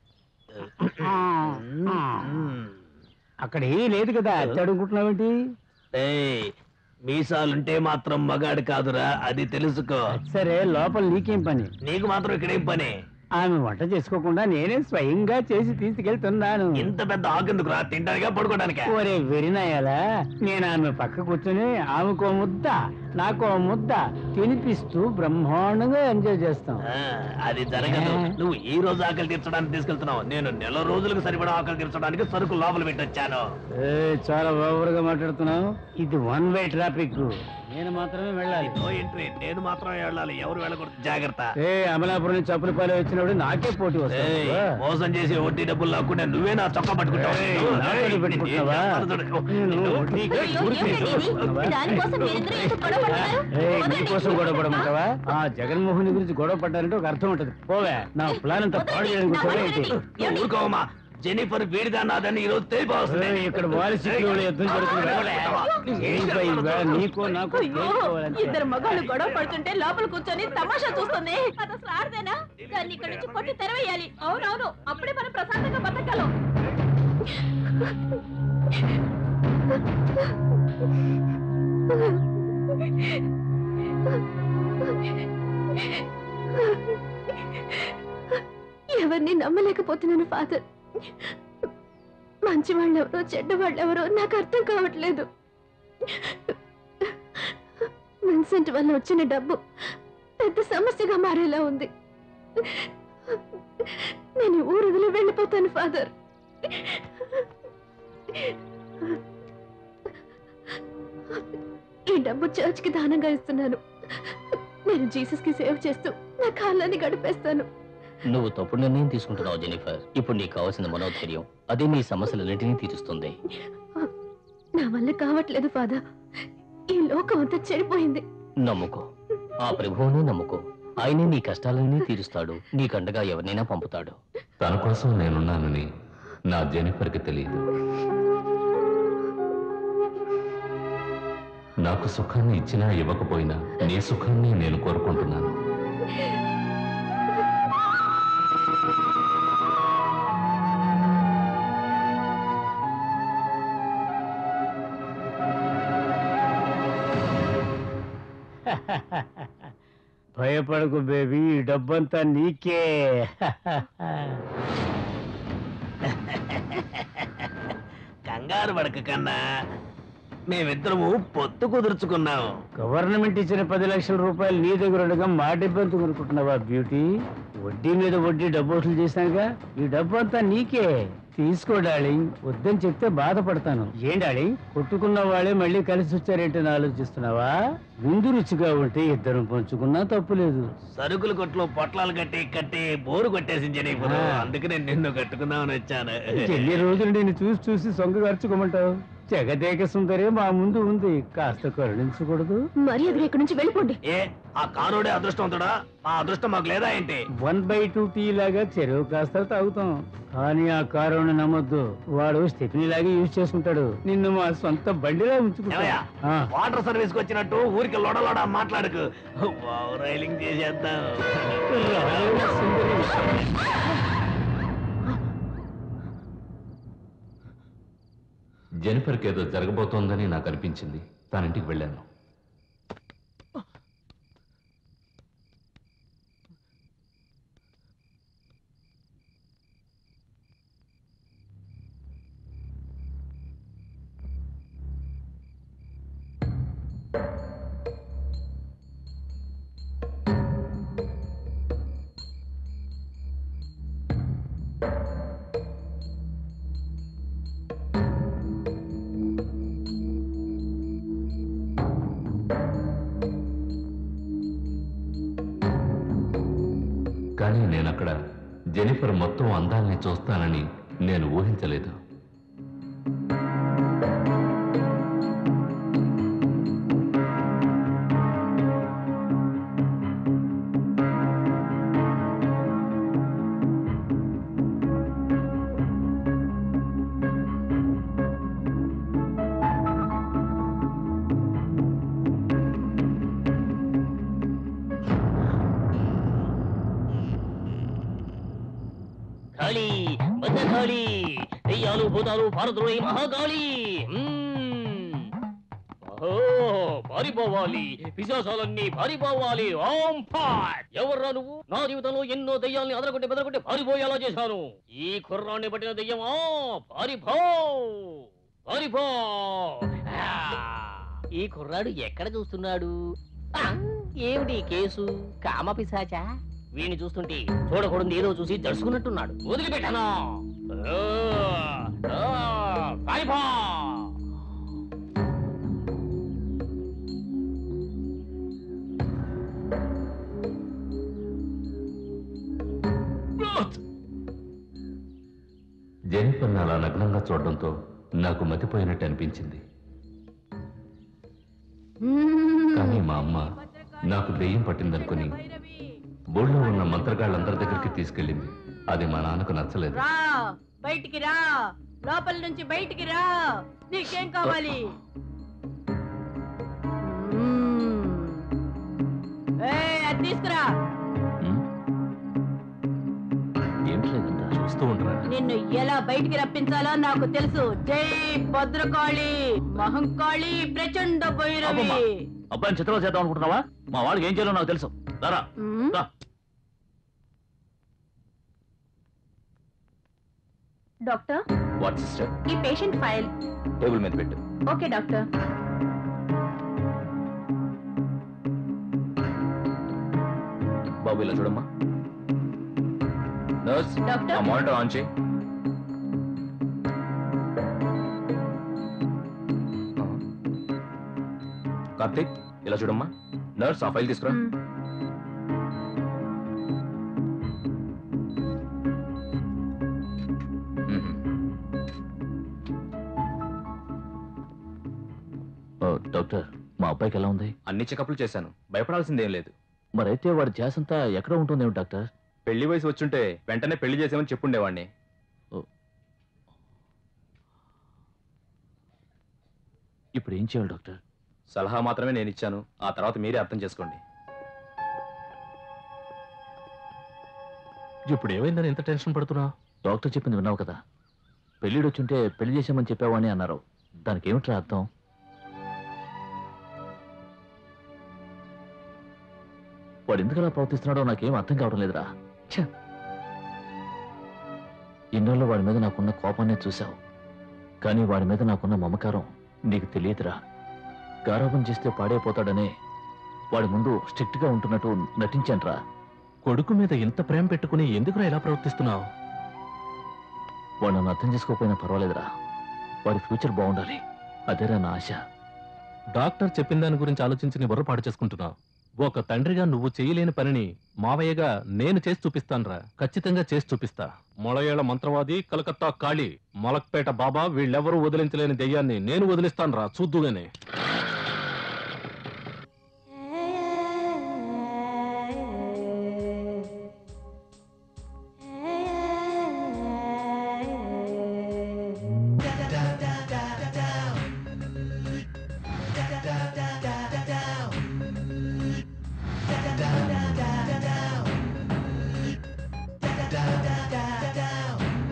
S11: అక్కడ ఏ లేదు కదా అద్దె అడుగుకుంటున్నావేంటి
S6: ఏయ్, మీసాలుంటే మాత్రం మగాడు కాదురా అది తెలుసుకో
S11: సరే లోపల నీకేం పని
S6: నీకు మాత్రం ఇక్కడేం పని
S11: ఆమె వంట చేసుకోకుండా నేనే స్వయంగా చేసి తీసుకెళ్తున్నాను
S6: ఇంత పెద్ద ఆకెందుకురా తింటానికా పడుకోవడానికా
S11: ఒరే వెరినాయాలా నేను ఆమె పక్క కూర్చొని ఆమెకో ముద్ద నాకో ముద్ద తినిపిస్తూ బ్రహ్మాండంగా ఎంజాయ్ చేస్తాం
S6: ఆ, అది జరగదు నువ్వు ఈ రోజు ఆకలి తీర్చడానికి తీసుకెళ్తున్నావు నేను నెల రోజులకు సరిపడా ఆకలి తీర్చడానికి సరుకు లోపల పెట్టొచ్చాను
S11: ఏ, చాలా ఓవర్గా మాట్లాడుతున్నావు ఇది వన్ వే ట్రాఫిక్ నేను మాత్రమే వెళ్ళాలి
S6: నో ఎంట్రీ నేను మాత్రమే వెళ్ళాలి ఎవరు వెళ్ళకూడదు జాగ్రత్త
S11: ఏ అమలాపురం నుంచి చప్పులపాలెం వచ్చినప్పుడు నాకే పోటీ
S6: ఏయ్,
S11: వస్తుంది
S6: మోసం చేసి వడ్డీ డబ్బులు లాక్కుంటే నువ్వే నా చొక్కా పట్టుకుంటావు
S11: ఏయ్, నా
S6: ఏయ్,
S11: పని పెట్టుకుంటున్నావా?
S6: నిన్ను-
S11: నేను వడ్డీకి ఊరికి
S10: దానికోసం మీరిద్దరూ ఎందుకు గొడవ పడుతున్నారు?
S11: ఏయ్, నీకోసం గొడవ పడమంటావా ఆ జగన్మోహన్ గురించి గొడవ పడ్డారంటే ఒక అర్థం ఉంటది పోవే నా ప్లాన్ అంతా పాడు చేయడానికి వచ్చావా ఏంటి
S6: ఊరుకోమా జెనిఫర్ వీడిదా నాదని ఈ రోజు తెలిపోతుంది
S11: ఏయ్, ఇక్కడ వారి సిక్కులు యుద్ధం జరుగుతుంది ఏంటి ఇవా? నీకో నాకు
S2: అయ్యో,
S11: తేలిపోవాలంతే.
S2: ఇద్దరు మగాళ్ళు గొడవ పడుతుంటే లోపల కూర్చొని తమాషా చూస్తుంది అది అసలు ఆడదేనా దాన్ని ఇక్కడ నుంచి కొట్టి తెరవేయాలి అవునవును అప్పుడే మనం ప్రశాంతంగా బతకగలం
S12: ఎవరిని నమ్మలేకపోతున్నాను ఫాదర్ మంచి వాళ్ళెవరో చెడ్డ వాళ్ళెవరో నాకు అర్థం కావట్లేదు విన్సెంట్ వల్ల వచ్చిన డబ్బు పెద్ద సమస్యగా మారేలా ఉంది నేను ఈ ఊరు వదిలి వెళ్ళిపోతాను ఫాదర్ ఈ డబ్బు చర్చ్కి దానంగా ఇస్తున్నాను నేను జీసస్కి సేవ్ చేస్తూ నా కాలాన్ని గడిపేస్తాను
S4: నువ్వు తప్పుడు నిర్ణయం తీసుకుంటున్నావు జెనిఫర్ ఇప్పుడు నీకు కావాల్సిన మనోధైర్యం అదే నీ సమస్యలన్నింటినీ తీరుస్తుంది
S12: నా వల్ల కావట్లేదు ఫాదర్ ఈ లోకం అంతా చెడిపోయింది
S4: నమ్ముకో ఆ ప్రభువునే నమ్ముకో ఆయనే నీ కష్టాలన్నీ తీరుస్తాడు నీకండగా ఎవరినైనా పంపుతాడు
S13: తన కోసం నేనున్నానని నా జెనిఫర్కి తెలియదు నాకు సుఖాన్ని ఇచ్చినా ఇవ్వకపోయినా నీ సుఖాన్ని నేను కోరుకుంటున్నాను
S11: భయపడకు బేబీ ఈ డబ్బంతా నీకే
S6: కంగారు పడక కన్నా మేమిద్దరము పొత్తు కుదుర్చుకున్నాము
S11: గవర్నమెంట్ ఇచ్చిన పది లక్షల రూపాయలు నీ దగ్గర ఉండగా మా డబ్బు కొనుక్కుంటున్నావా బ్యూటీ వడ్డీ మీద వడ్డీ డబ్బు వసూలు చేశానుగా ఈ డబ్బు అంతా నీకే తీసుకో డార్లింగ్ వద్దని చెప్తే బాధపడతాను ఏం డార్లింగ్ కొట్టుకున్న వాళ్ళే మళ్ళీ కలిసి వచ్చారేంటని ఆలోచిస్తున్నావా విందు రుచిగా ఉంటే ఇద్దరం పంచుకున్నా తప్పులేదు
S6: సరుకుల కొట్లో పొట్లాలు కట్టి కట్టి బోరు కొట్టేసింది జనీపురు
S11: ఆ.
S6: అందుకనే నిన్ను కట్టుకుందామని వచ్చాను
S11: ఎన్ని రోజులు నేను చూసి చూసి సొంగ ఖర్చుకోమంటావు జగదేక సుందరే మా ముందు ఉంది కాస్త కరుణించకూడదు
S12: మర్యాదగా ఇక్కడి నుంచి వెళ్ళిపోండి
S6: ఏ ఆ కారోడే అదృష్టవంతుడా ఆ అదృష్టం మాకు లేదా ఏంటి
S11: వన్ బై టూ టీ లాగా చెరువు కాస్త తాగుతాం కానీ ఆ కారుని నమ్మొద్దు వాడు స్టెఫినీ లాగా యూజ్ చేసుకుంటాడు నిన్ను మా సొంత బండిలా ఉంచుకుంటా
S6: ఏమయ్యా?
S11: ఆ.
S6: వాటర్ సర్వీస్ కి వచ్చినట్టు ఊరికి లోడ లోడ మాట్లాడకు వావ్, రైలింగ్ చేసేద్దాం
S13: జెనిఫర్కి ఏదో జరగబోతోందని నాకు అనిపించింది తానింటికి వెళ్ళాను కానీ నేనక్కడ జెనిఫర్ మొత్తం అందాల్ని చూస్తానని నేను ఊహించలేదు
S4: కాళీ భద్రకాళి దెయ్యాలు భూతాలు భారతులు మహాకాళి మ్మ్. ఓహో పారిపోవాలి పిశాసాలన్నీ పారిపోవాలి ఓం ఫాట్ ఎవర్రా నువ్వు నా జీవితంలో ఎన్నో దెయ్యాల్ని అదరగొట్టి బెదరగొట్టి పారిపోయేలా చేశాను ఈ కుర్రాన్ని పట్టిన దెయ్యమా పారిపో పారిపో ఆ, ఈ కుర్రాడు ఎక్కడ చూస్తున్నాడు ఆ, ఏమిటి ఈ కేసు కామ పిశాచా వీణ్ణి చూస్తుంటే చూడకూడదు ఏదో చూసి దడుచుకున్నట్టున్నాడు వదిలిపెట్టాను ఆ, ఆ, పారిపో
S13: జెనిఫర్ని అలా నగ్నంగా చూడడంతో నాకు మతిపోయినట్టు అనిపించింది కానీ మా అమ్మ నాకు దెయ్యం పట్టిందనుకుని బోర్డులో ఉన్న మంత్రగాళ్ళందరి దగ్గరికి తీసుకెళ్ళింది అది మా నాన్నకు నచ్చలేదు
S10: రా బయటికి రా లోపల నుంచి బయటికి రా నీకేం కావాలి మ్మ్. ఏయ్, అది తీసుకురా
S13: ఏమిటి లేదంట చూస్తూ ఉండరా
S10: నిన్ను ఎలా బయటికి రప్పించాలో నాకు తెలుసు జై భద్రకాళి మహంకాళి ప్రచండ భైరవి
S1: అబ్బమ్మా. అబ్బాయిని చిత్రం చేద్దాం అనుకుంటున్నావా మా వాడికి ఏం చేయాలో నాకు తెలుసు రారా
S10: మ్మ్.
S1: రా.
S2: డాక్టర్
S8: వాట్ సిస్టర్
S2: ఈ పేషెంట్ ఫైల్
S8: టేబుల్ మీద పెట్టు
S2: ఓకే డాక్టర్
S8: బాబు ఇలా చూడమ్మా నర్స్
S2: డాక్టర్?
S8: ఆ మానిటర్ ఆన్ చేయి ఆ. కార్తీక్ ఇలా చూడమ్మా నర్స్ ఆ ఫైల్ తీసుకురా మ్మ్.
S1: ఓ, డాక్టర్ మా అబ్బాయికి ఎలా ఉంది
S8: అన్ని చెకప్లు చేశాను భయపడాల్సిందేం లేదు
S1: మరైతే వాడి ధ్యాస అంతా ఎక్కడ ఉంటుందేమో డాక్టర్
S8: పెళ్లి వయసు వచ్చుంటే వెంటనే పెళ్లి చేసామని చెప్పుండేవాడిని
S1: ఇప్పుడు ఏం చేయాలి డాక్టర్
S7: సలహా మాత్రమే నేను ఇచ్చాను ఆ తర్వాత మీరే అర్థం చేసుకోండి
S1: ఇప్పుడు ఏమైందని ఎంత టెన్షన్ పడుతున్నా
S13: డాక్టర్ చెప్పింది విన్నావు కదా పెళ్ళిడు వచ్చుంటే పెళ్లి చేసామని చెప్పావని అన్నారు దానికి ఏమిట్రా అర్థం వాడు ఎందుకు అలా ప్రవర్తిస్తున్నాడో నాకేం అర్థం కావడం లేదురా ఛ! ఇన్నాళ్ళు వాడి మీద నాకున్న కోపాన్ని చూశావు కానీ వాడి మీద నాకున్న మమకారం నీకు తెలియదురా గారాబం చేస్తే పాడైపోతాడనే వాడి ముందు స్ట్రిక్ట్ గా ఉంటున్నట్టు నటించానురా
S1: కొడుకు మీద ఇంత ప్రేమ పెట్టుకుని ఎందుకురా ఇలా ప్రవర్తిస్తున్నావు
S13: వాడు నన్ను అర్థం చేసుకోకపోయినా పర్వాలేదురా వాడి ఫ్యూచర్ బాగుండాలి అదేరా నా ఆశ
S1: డాక్టర్ చెప్పిన దాని గురించి ఆలోచించి నీ బుర్ర పాడు చేసుకుంటున్నావు ఒక తండ్రిగా నువ్వు చేయలేని పనిని మావయ్యగా నేను చేసి చూపిస్తానురా ఖచ్చితంగా చేసి చూపిస్తా మొళయేళ్ల మంత్రవాది కలకత్తా కాళీ మొలక్పేట బాబా వీళ్ళెవరూ వదిలించలేని దెయ్యాన్ని నేను వదిలిస్తానురా చూద్దుగానే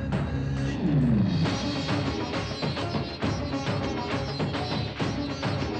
S17: Da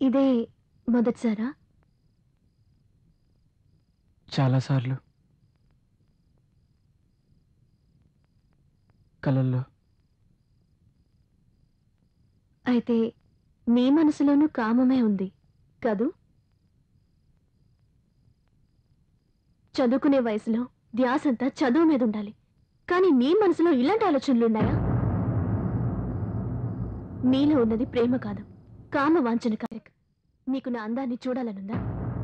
S12: ఇదే మొదటిసారా
S14: చాలాసార్లు కలల్లో
S12: అయితే నీ మనసులోనూ కామమే ఉంది కదూ చదువుకునే వయసులో ధ్యాసంతా చదువు మీద ఉండాలి కానీ నీ మనసులో ఇలాంటి ఆలోచనలున్నాయా నీలో ఉన్నది ప్రేమ కాదు కామ వాంఛన కార్యక్ నీకు నా అందాన్ని చూడాలనుందా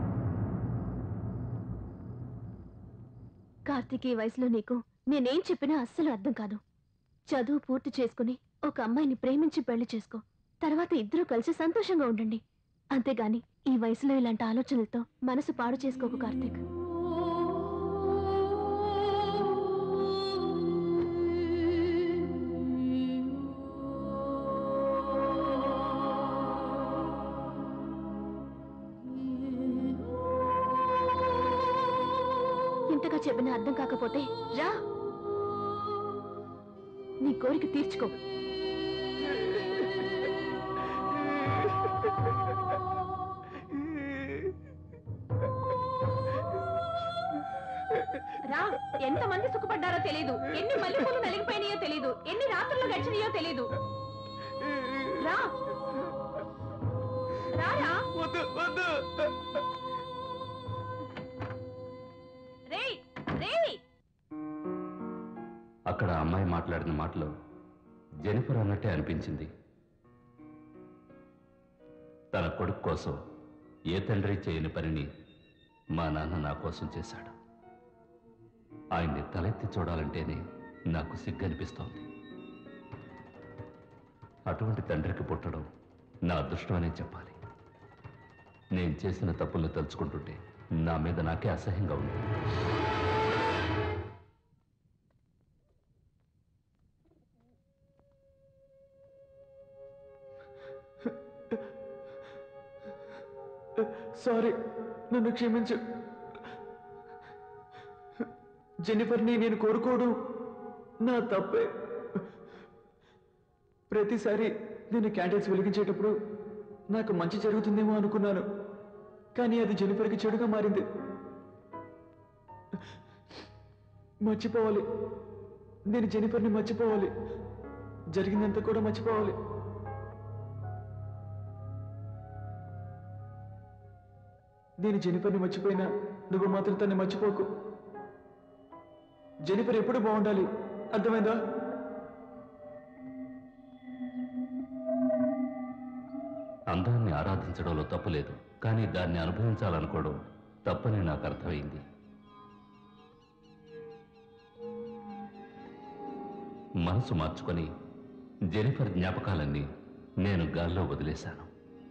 S12: కార్తీక్ ఈ వయసులో నీకు నేనేం చెప్పినా అస్సలు అర్థం కాదు చదువు పూర్తి చేసుకుని ఒక అమ్మాయిని ప్రేమించి పెళ్లి చేసుకో తర్వాత ఇద్దరూ కలిసి సంతోషంగా ఉండండి అంతేగాని ఈ వయసులో ఇలాంటి ఆలోచనలతో మనసు పాడు చేసుకోకు కార్తీక్ ఇంతగా చెప్పినా అర్థం కాకపోతే రా నీ కోరిక తీర్చుకో
S2: రా ఎంత మంది సుఖపడ్డారో తెలీదు ఎన్ని మల్లెపూలు నలిగిపోయినాయో తెలీదు ఎన్ని రాత్రులు గడిచినాయో తెలీదు రా రారా రేయ్ రేయ్
S18: అక్కడ ఆ అమ్మాయి మాట్లాడిన మాటలు జెనిఫర్ అన్నట్టే అనిపించింది తన కొడుకు కోసం ఏ తండ్రి చేయని పనిని మా నాన్న నా కోసం చేశాడు ఆయన్ని తలెత్తి చూడాలంటేనే నాకు సిగ్గనిపిస్తోంది అటువంటి తండ్రికి పుట్టడం నా అదృష్టం అనే చెప్పాలి నేను చేసిన తప్పుల్ని తలుచుకుంటుంటే నా మీద నాకే అసహ్యంగా ఉంది
S14: సారీ నన్ను క్షమించు జెన్నిఫర్ని నేను కోరుకోవడం నా తప్పే ప్రతిసారి నేను క్యాండిల్స్ వెలిగించేటప్పుడు నాకు మంచి జరుగుతుందేమో అనుకున్నాను కానీ అది జెనిఫర్కి చెడుగా మారింది మర్చిపోవాలి నేను జెనిఫర్ని మర్చిపోవాలి జరిగిందంతా కూడా మర్చిపోవాలి నేను జెనిఫర్ని మర్చిపోయినా నువ్వు మాత్రం తన్ని మర్చిపోకు జెనిఫర్ ఎప్పుడు బాగుండాలి అర్థమైందా
S18: అందాన్ని ఆరాధించడంలో తప్పులేదు కానీ దాన్ని అనుభవించాలనుకోవడం తప్పని నాకు అర్థమైంది మనసు మార్చుకొని జెనిఫర్ జ్ఞాపకాలన్నీ నేను గాల్లో వదిలేశాను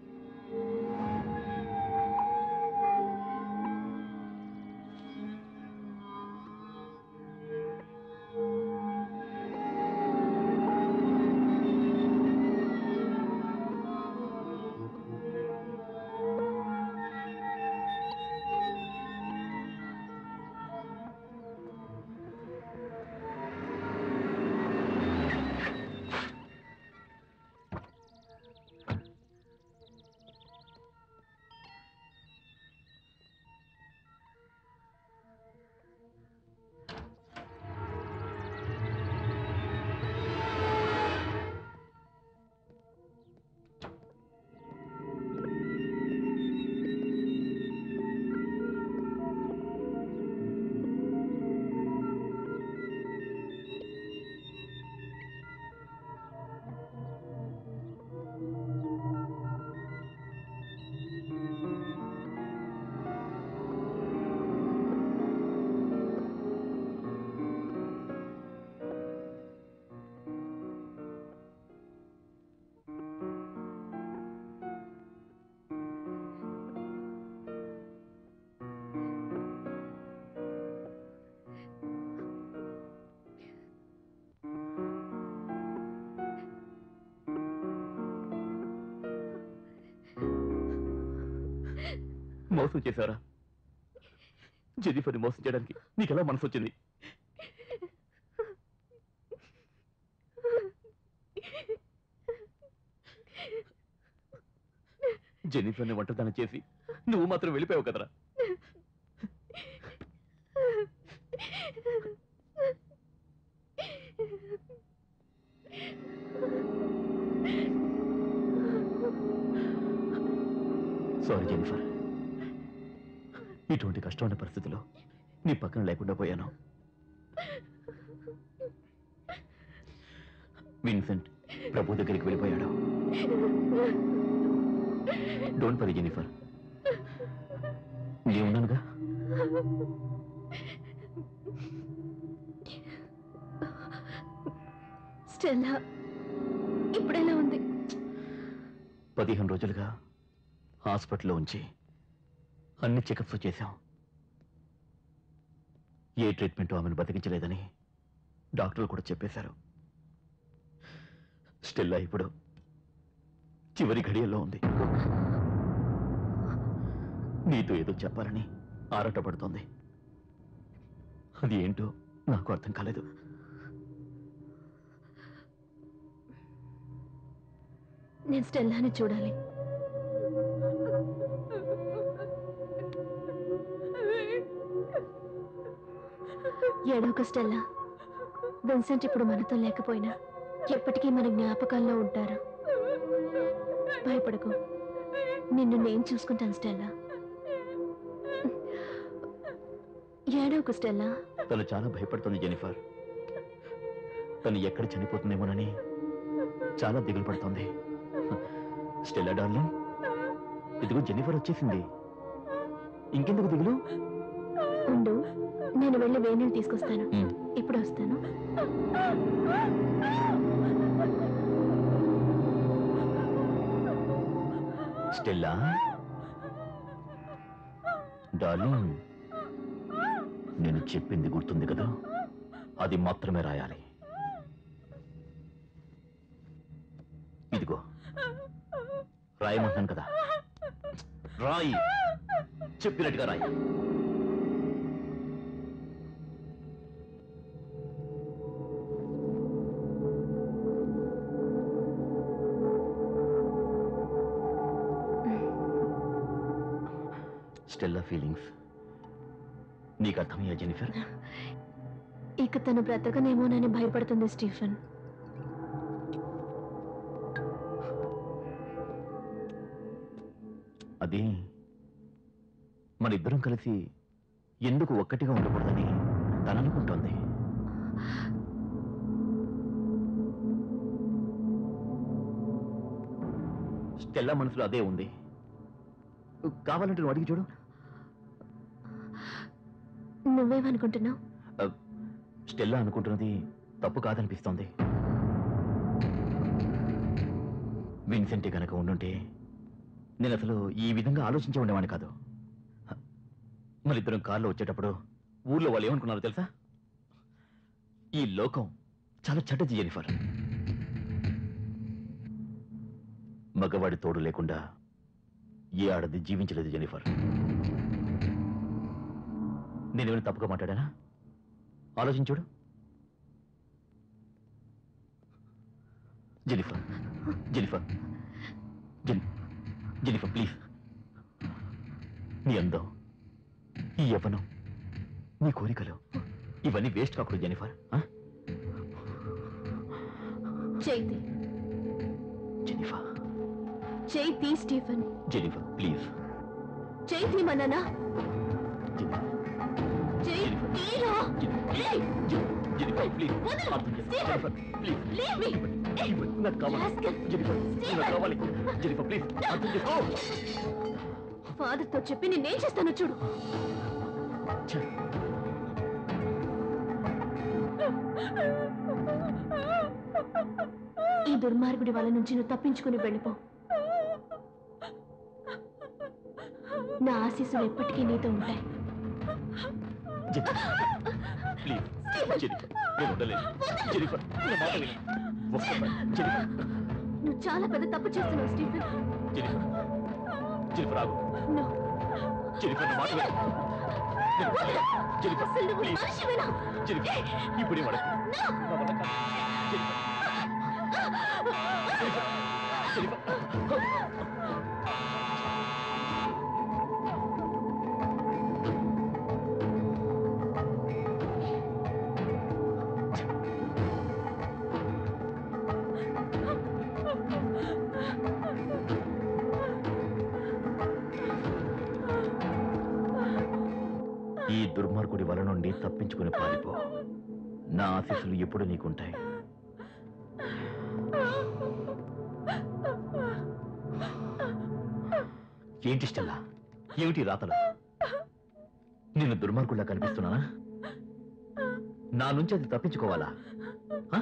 S13: మోసం చేశారా జెనిఫర్ని మోసం చేయడానికి నీకెలా మనసు వచ్చింది జెన్నిఫర్ని ఒంటరిదాన్ని చేసి నువ్వు మాత్రం వెళ్ళిపోయావు కదరా సారీ జెనిఫర్ ఇటువంటి కష్టమైన పరిస్థితిలో నీ పక్కన లేకుండా పోయాను విన్సెంట్ ప్రభు దగ్గరికి వెళ్ళిపోయాడు డోంట్ పరి జెనిఫర్ నేను ఉన్నానుగా
S12: స్టెల్లా ఇప్పుడెలా ఉంది
S13: పదిహేను రోజులుగా హాస్పిటల్లో ఉంచి అన్ని చెకప్స్ చేశాం ఏ ట్రీట్మెంట్ ఆమెను బతికించలేదని డాక్టర్లు కూడా చెప్పేశారు స్టెల్లా ఇప్పుడు చివరి ఘడియల్లో ఉంది నీతో ఏదో చెప్పాలని ఆరాటపడుతోంది అది ఏంటో నాకు అర్థం కాలేదు
S12: నేను స్టెల్లాని చూడాలి ఏడోక స్టెల్లా విన్సెంట్ ఇప్పుడు మనతో లేకపోయినా ఎప్పటికీ మన జ్ఞాపకాల్లో ఉంటారు భయపడకు నిన్ను నేను చూసుకుంటాను స్టెల్లా ఏడోక స్టెల్లా
S13: తను చాలా భయపడుతుంది జెనిఫర్ తను ఎక్కడ చనిపోతుందేమోనని చాలా దిగులు పడుతోంది స్టెల్లా డార్లింగ్ ఇదిగో జెనిఫర్ వచ్చేసింది ఇంకెందుకు దిగులు
S12: ఉండు నేను వెళ్ళి వేణుని తీసుకొస్తాను ఇప్పుడు వస్తాను
S13: స్టెల్లా డార్లింగ్ నేను చెప్పింది గుర్తుంది కదా అది మాత్రమే రాయాలి ఇదిగో రాయమంటున్నాను కదా రాయి చెప్పినట్టుగా రాయి స్టెల్లా ఫీలింగ్స్ నీకు అర్థమయ్యా జెనిఫర్
S12: ఇక తను బ్రతకనేమోనని భయపడుతుంది స్టీఫెన్
S13: అది మనిద్దరం కలిసి ఎందుకు ఒక్కటిగా ఉండకూడదని తను అనుకుంటోంది స్టెల్లా మనసులో అదే ఉంది కావాలంటే నువ్వు అడిగి చూడు
S12: నువ్వేమనుకుంటున్నావు
S13: అ, స్టెల్లా అనుకుంటున్నది తప్పు కాదనిపిస్తోంది విన్సెంట్ గనక ఉండుంటే నేను అసలు ఈ విధంగా ఆలోచించి ఉండేవాడిని కాదు మన ఇద్దరం కారులో వచ్చేటప్పుడు ఊర్లో వాళ్ళు ఏమనుకున్నారో తెలుసా ఈ లోకం చాలా చెడ్డది జెనిఫర్ మగవాడి తోడు లేకుండా ఏ ఆడది జీవించలేదు జెనిఫర్ నేనేమైనా తప్పుగా మాట్లాడానా ఆలోచించుడు Jennifer Jennifer Jen Jennifer please నీ అందం ఈ యవ్వనం నీ కోరికలు ఇవన్నీ వేస్ట్ కాకూడదు జెనిఫర్ ఆ?
S12: Chaithi
S13: Jennifer
S12: Chaithi Stephen
S13: Jennifer please
S12: Chaithi మననా చైతీరా ఏయ్!
S13: జెనిఫర్ ప్లీజ్
S12: వదలు!
S13: అర్థం చేసుకో.
S12: Stephen!
S13: Jennifer please
S12: Leave me!
S13: నాకు కావాలి
S12: Rascal!
S13: Jennifer
S12: Stephen!
S13: నాకు కావాలి జెనిఫర్ ప్లీజ్ అర్థం చేసుకో
S12: ఫాదర్ తో చెప్పి నేనేం చేస్తానో చూడు ఈ దుర్మార్గుడి వాళ్ళ నుంచి నువ్వు తప్పించుకుని వెళ్ళిపో నా ఆశీస్సులు ఎప్పటికీ నీతో ఉంటాయి
S13: ప్లీజ్ జెనిఫర్ నేను ఉండలేను జెనిఫర్ నా మాట విను ఒక్కసారి జెనిఫర్
S12: నువ్వు చాలా పెద్ద తప్పు చేస్తున్నావు స్టీఫెన్
S13: జెనిఫర్ జెనిఫర్ ఆగు
S12: No.
S13: జెనిఫర్ నా మాట విను నేను ఉండలేను. జెనిఫర్
S12: అసలు నువ్వు
S13: ప్లీజ్
S12: మనిషివేనా?
S13: జెనిఫర్ ఇప్పుడే వరకు నా వల్ల కాదు. జెనిఫర్ జెనిఫర్ జెనిఫర్ దుర్మార్గుడి వల నుండి తప్పించుకుని పారిపో నా ఆశీస్సులు ఎప్పుడు నీకుంటాయి ఏంటి స్టెల్లా ఏమిటి రాతలు నిన్ను దుర్మార్గుల్లా కనిపిస్తున్నానా నా నుంచి అది తప్పించుకోవాలా హ?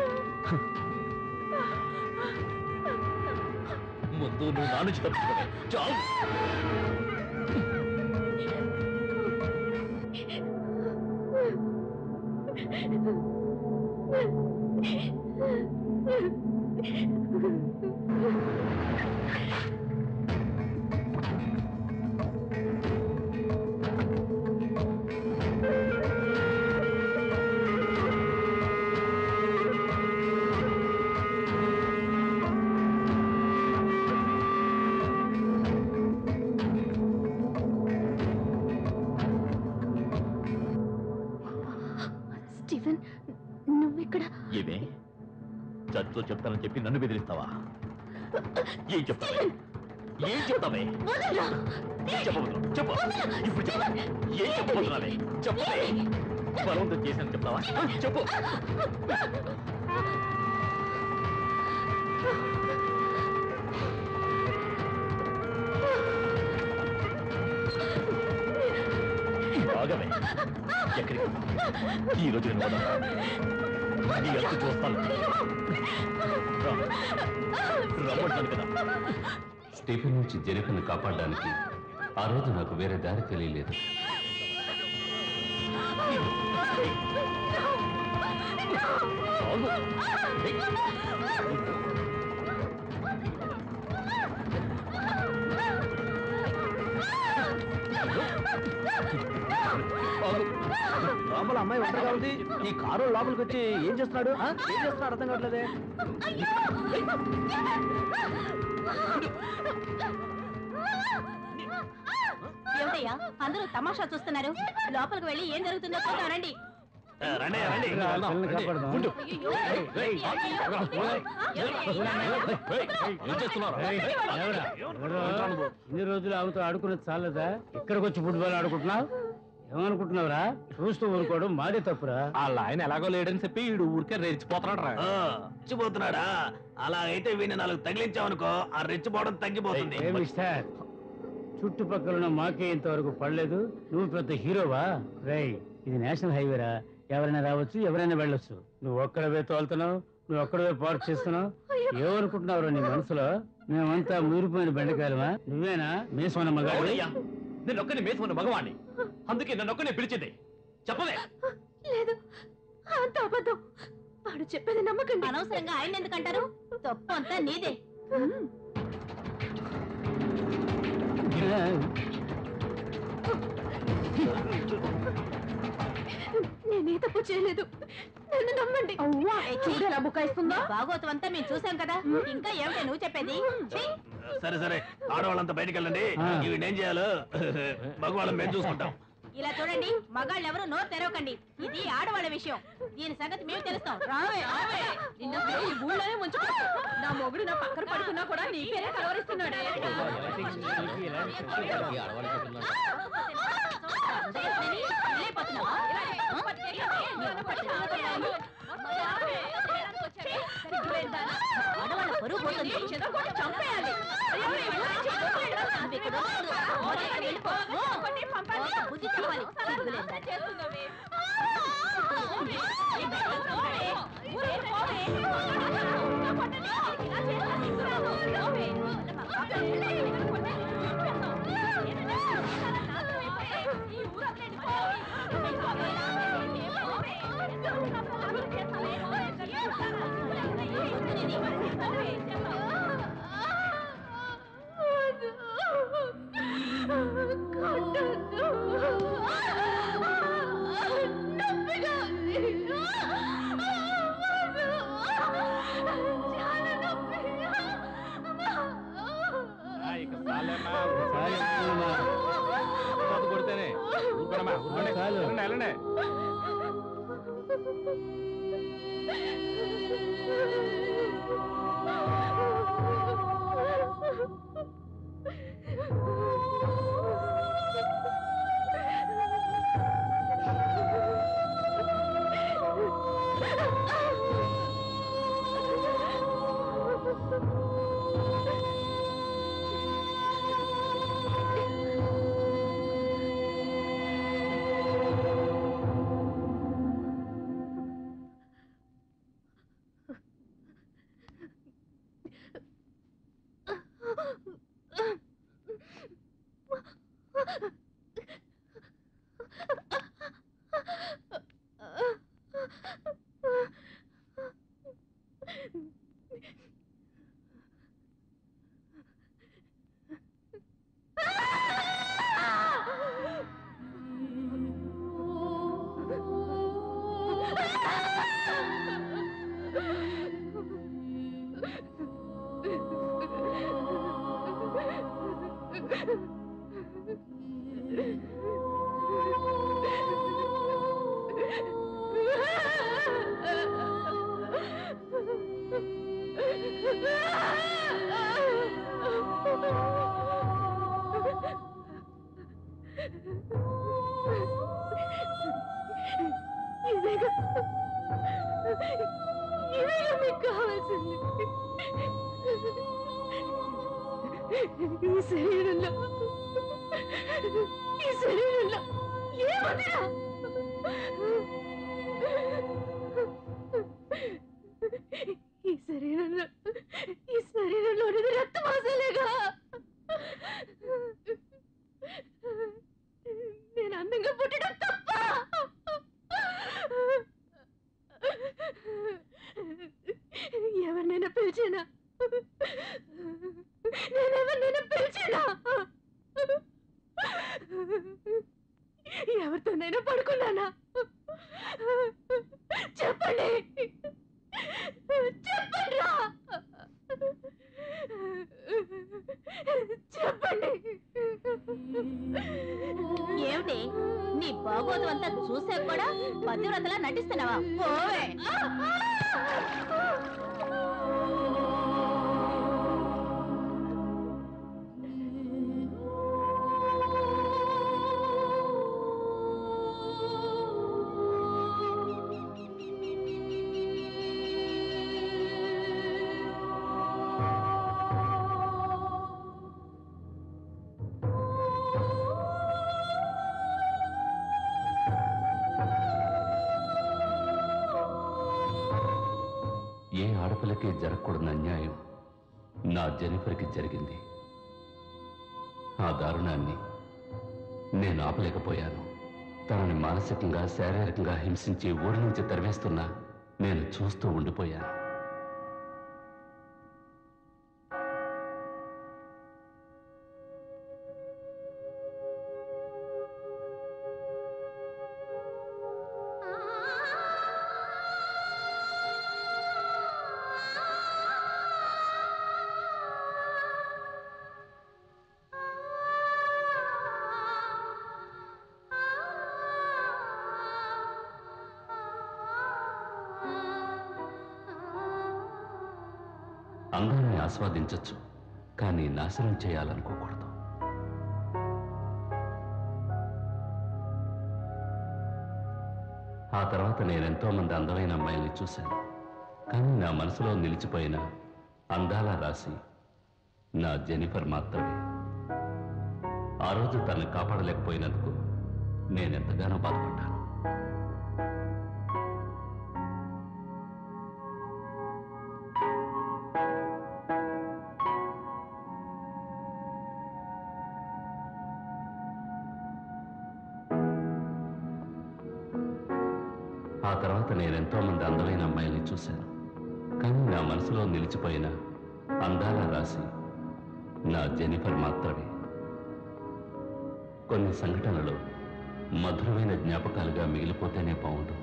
S13: ముందు నువ్వు నా నుంచి తప్పించుకోవే చాలు
S12: స్టీవెన్ నువ్విక్కడ
S13: ఏమే చర్చలో చెప్తానని చెప్పి నన్ను బెదిరిస్తావా ఏం చెప్తావే ఏం చెప్తావే
S12: వదలరా!
S13: ఏం చెప్పబోతున్నావు చెప్పు ఇప్పుడు చెప్పు ఏం చెప్పబోతున్నావే చెప్పవే బలవంతం చేశాను చెప్తావా చెప్పు బాగమే ఎక్కడికి ఈ రోజు నేను వదలను. నీ ఎంత చూస్తాను రా. రమ్మంటాను కదా
S18: స్టీఫెన్ నుంచి జెనిఫర్ని కాపాడడానికి ఆ రోజు నాకు వేరే దారి తెలియలేదు
S6: లోపల అమ్మాయి ఒంటరిగా ఉంది ఈ కారు లోపలికి వచ్చి ఏం చేస్తున్నాడు ఆ? ఏం చేస్తున్నాడు అర్థం కావట్లేదే
S10: ఏమిటయ్యా అందరూ తమాషా చూస్తున్నారు లోపలికి వెళ్ళి ఏం జరుగుతుందో చూద్దామండి
S6: రండి రండి
S11: పిల్లల్ని కాపాడదాం.
S6: ఉండు.
S11: ఏం చేస్తున్నారు ఇన్ని రోజులు ఆమెతో ఆడుకున్నది చాలదా ఇక్కడికి వచ్చి ఫుట్బాల్ ఆడుకుంటున్నావు ఏమనుకుంటున్నావురా చూస్తూ ఊరుకోవడం మాదే తప్పురా
S3: వాళ్ళ ఆయన ఎలాగో లేడని చెప్పి వీడు ఊరికే రెచ్చిపోతున్నాడు రా
S6: ఆ, రెచ్చిపోతున్నాడా అలా అయితే వీడిని నాలుగు తగిలించావనుకో ఆ రెచ్చిపోవడం తగ్గిపోతుంది
S11: ఏ మిస్టర్ చుట్టుపక్కల ఉన్న మాకే ఇంతవరకు పడలేదు నువ్వు పెద్ద హీరోవా రేయ్ ఇది నేషనల్ హైవేరా ఎవరైనా రావచ్చు ఎవరైనా వెళ్ళొచ్చు నువ్వు ఒక్కడవే తోలుతున్నావు నువ్వు ఒక్కడవే పార్క్ చేస్తున్నావు ఏమనుకుంటున్నావు నీ మనసులో మేమంతా మురిపోయిన బెండకాయలమా నువ్వేనా మేసమన్న మగాడు
S13: అవునయ్యా నేను ఒక్కని మేసుకున్న మగవాణ్ణి అందుకే నన్ను ఒక్కనే పిలిచింది చెప్పలే
S12: లేదు అంత అబద్ధం వాడు చెప్పేది నమ్మకండి
S10: అనవసరంగా ఆయన ఎందుకంటారు తప్పు అంతా నీదే
S12: నేనే తప్పు చేయలేదు నన్ను నమ్మండి
S10: చూడు ఎలా బుకాయిస్తుందో భాగవతం అంతా మేము చూసాం కదా ఇంకా ఏమిటి నువ్వు చెప్పేది ఛీ!
S6: సరే సరే ఆడవాళ్ళంతా బయటికి వెళ్ళండి ఇవి ఏం చేయాలో మగవాళ్ళం మేము చూసుకుంటాం
S10: ఇలా చూడండి మగాళ్ళు ఎవరు నోరు తెరవకండి ఇది ఆడవాళ్ళ విషయం దీని సంగతి మేము తెలుస్తాం రావే రావే
S2: నిన్న అసలు ఈ ఊళ్ళోనే ముంచుకో నా మొగుడు నా పక్కన పడుకున్నా కూడా నీ పేరే కలవరిస్తున్నాడే
S10: వెళ్ళిపోతున్నావా? ఆడవాళ్ళ పరువు పోతుంది.
S2: చంపేయాలి
S10: నువ్వు ఇక్కడ ఉండకూడదు. మొదట వెళ్ళిపో. ఓ, బుద్ధి చెప్పాలి సిగ్గులేదా?
S3: ఇక చాలేమ్మా, ఒకసారి చెప్తున్నామా. తర్వాత కొడితేనే ఊరుకోనమ్మా, ఊరుకోండి.
S11: చాలు.
S3: వెళ్ళండి, వెళ్ళండి.
S12: ఆ
S9: ఇదేగా ఇదేగా మీకు కావాల్సింది ఈ శరీరంలో ఈ శరీరంలో ఏముందిరా ఈ శరీరంలో ఈ శరీరంలో ఉన్నది రక్తమాసలేగా నేను అందంగా పుట్టడం తప్ప ఎవరినైనా పిలిచానా నేను ఎవరినైనా పిలిచానా ఎవరితోనైనా పడుకున్నానా చెప్పండి చెప్పండి రా చెప్పండి
S10: ఏమిటి నీ బాగోతం అంతా చూసే కూడా పతివ్రతలా నటిస్తున్నావా పోవే
S18: ఏ ఆడపిల్లకి జరగకూడని అన్యాయం నా జెనిఫర్కి జరిగింది ఆ దారుణాన్ని నేను ఆపలేకపోయాను తనని మానసికంగా శారీరకంగా హింసించి ఊరి నుంచి తరివేస్తున్నా నేను చూస్తూ ఉండిపోయాను అందాన్ని ఆస్వాదించొచ్చు కానీ నాశనం చేయాలనుకోకూడదు ఆ తర్వాత నేనెంతో మంది అందమైన అమ్మాయిల్ని చూశాను కానీ నా మనసులో నిలిచిపోయిన అందాల రాశి నా జెనిఫర్ మాత్రమే ఆ రోజు తనని కాపాడలేకపోయినందుకు నేనెంతగానో బాధపడ్డాను ఆ తర్వాత నేనెంతో మంది అందమైన అమ్మాయిల్ని చూశాను కానీ నా మనసులో నిలిచిపోయిన అందాల రాశి నా జెనిఫర్ మాత్రమే కొన్ని సంఘటనలు మధురమైన జ్ఞాపకాలుగా మిగిలిపోతేనే బాగుంటుంది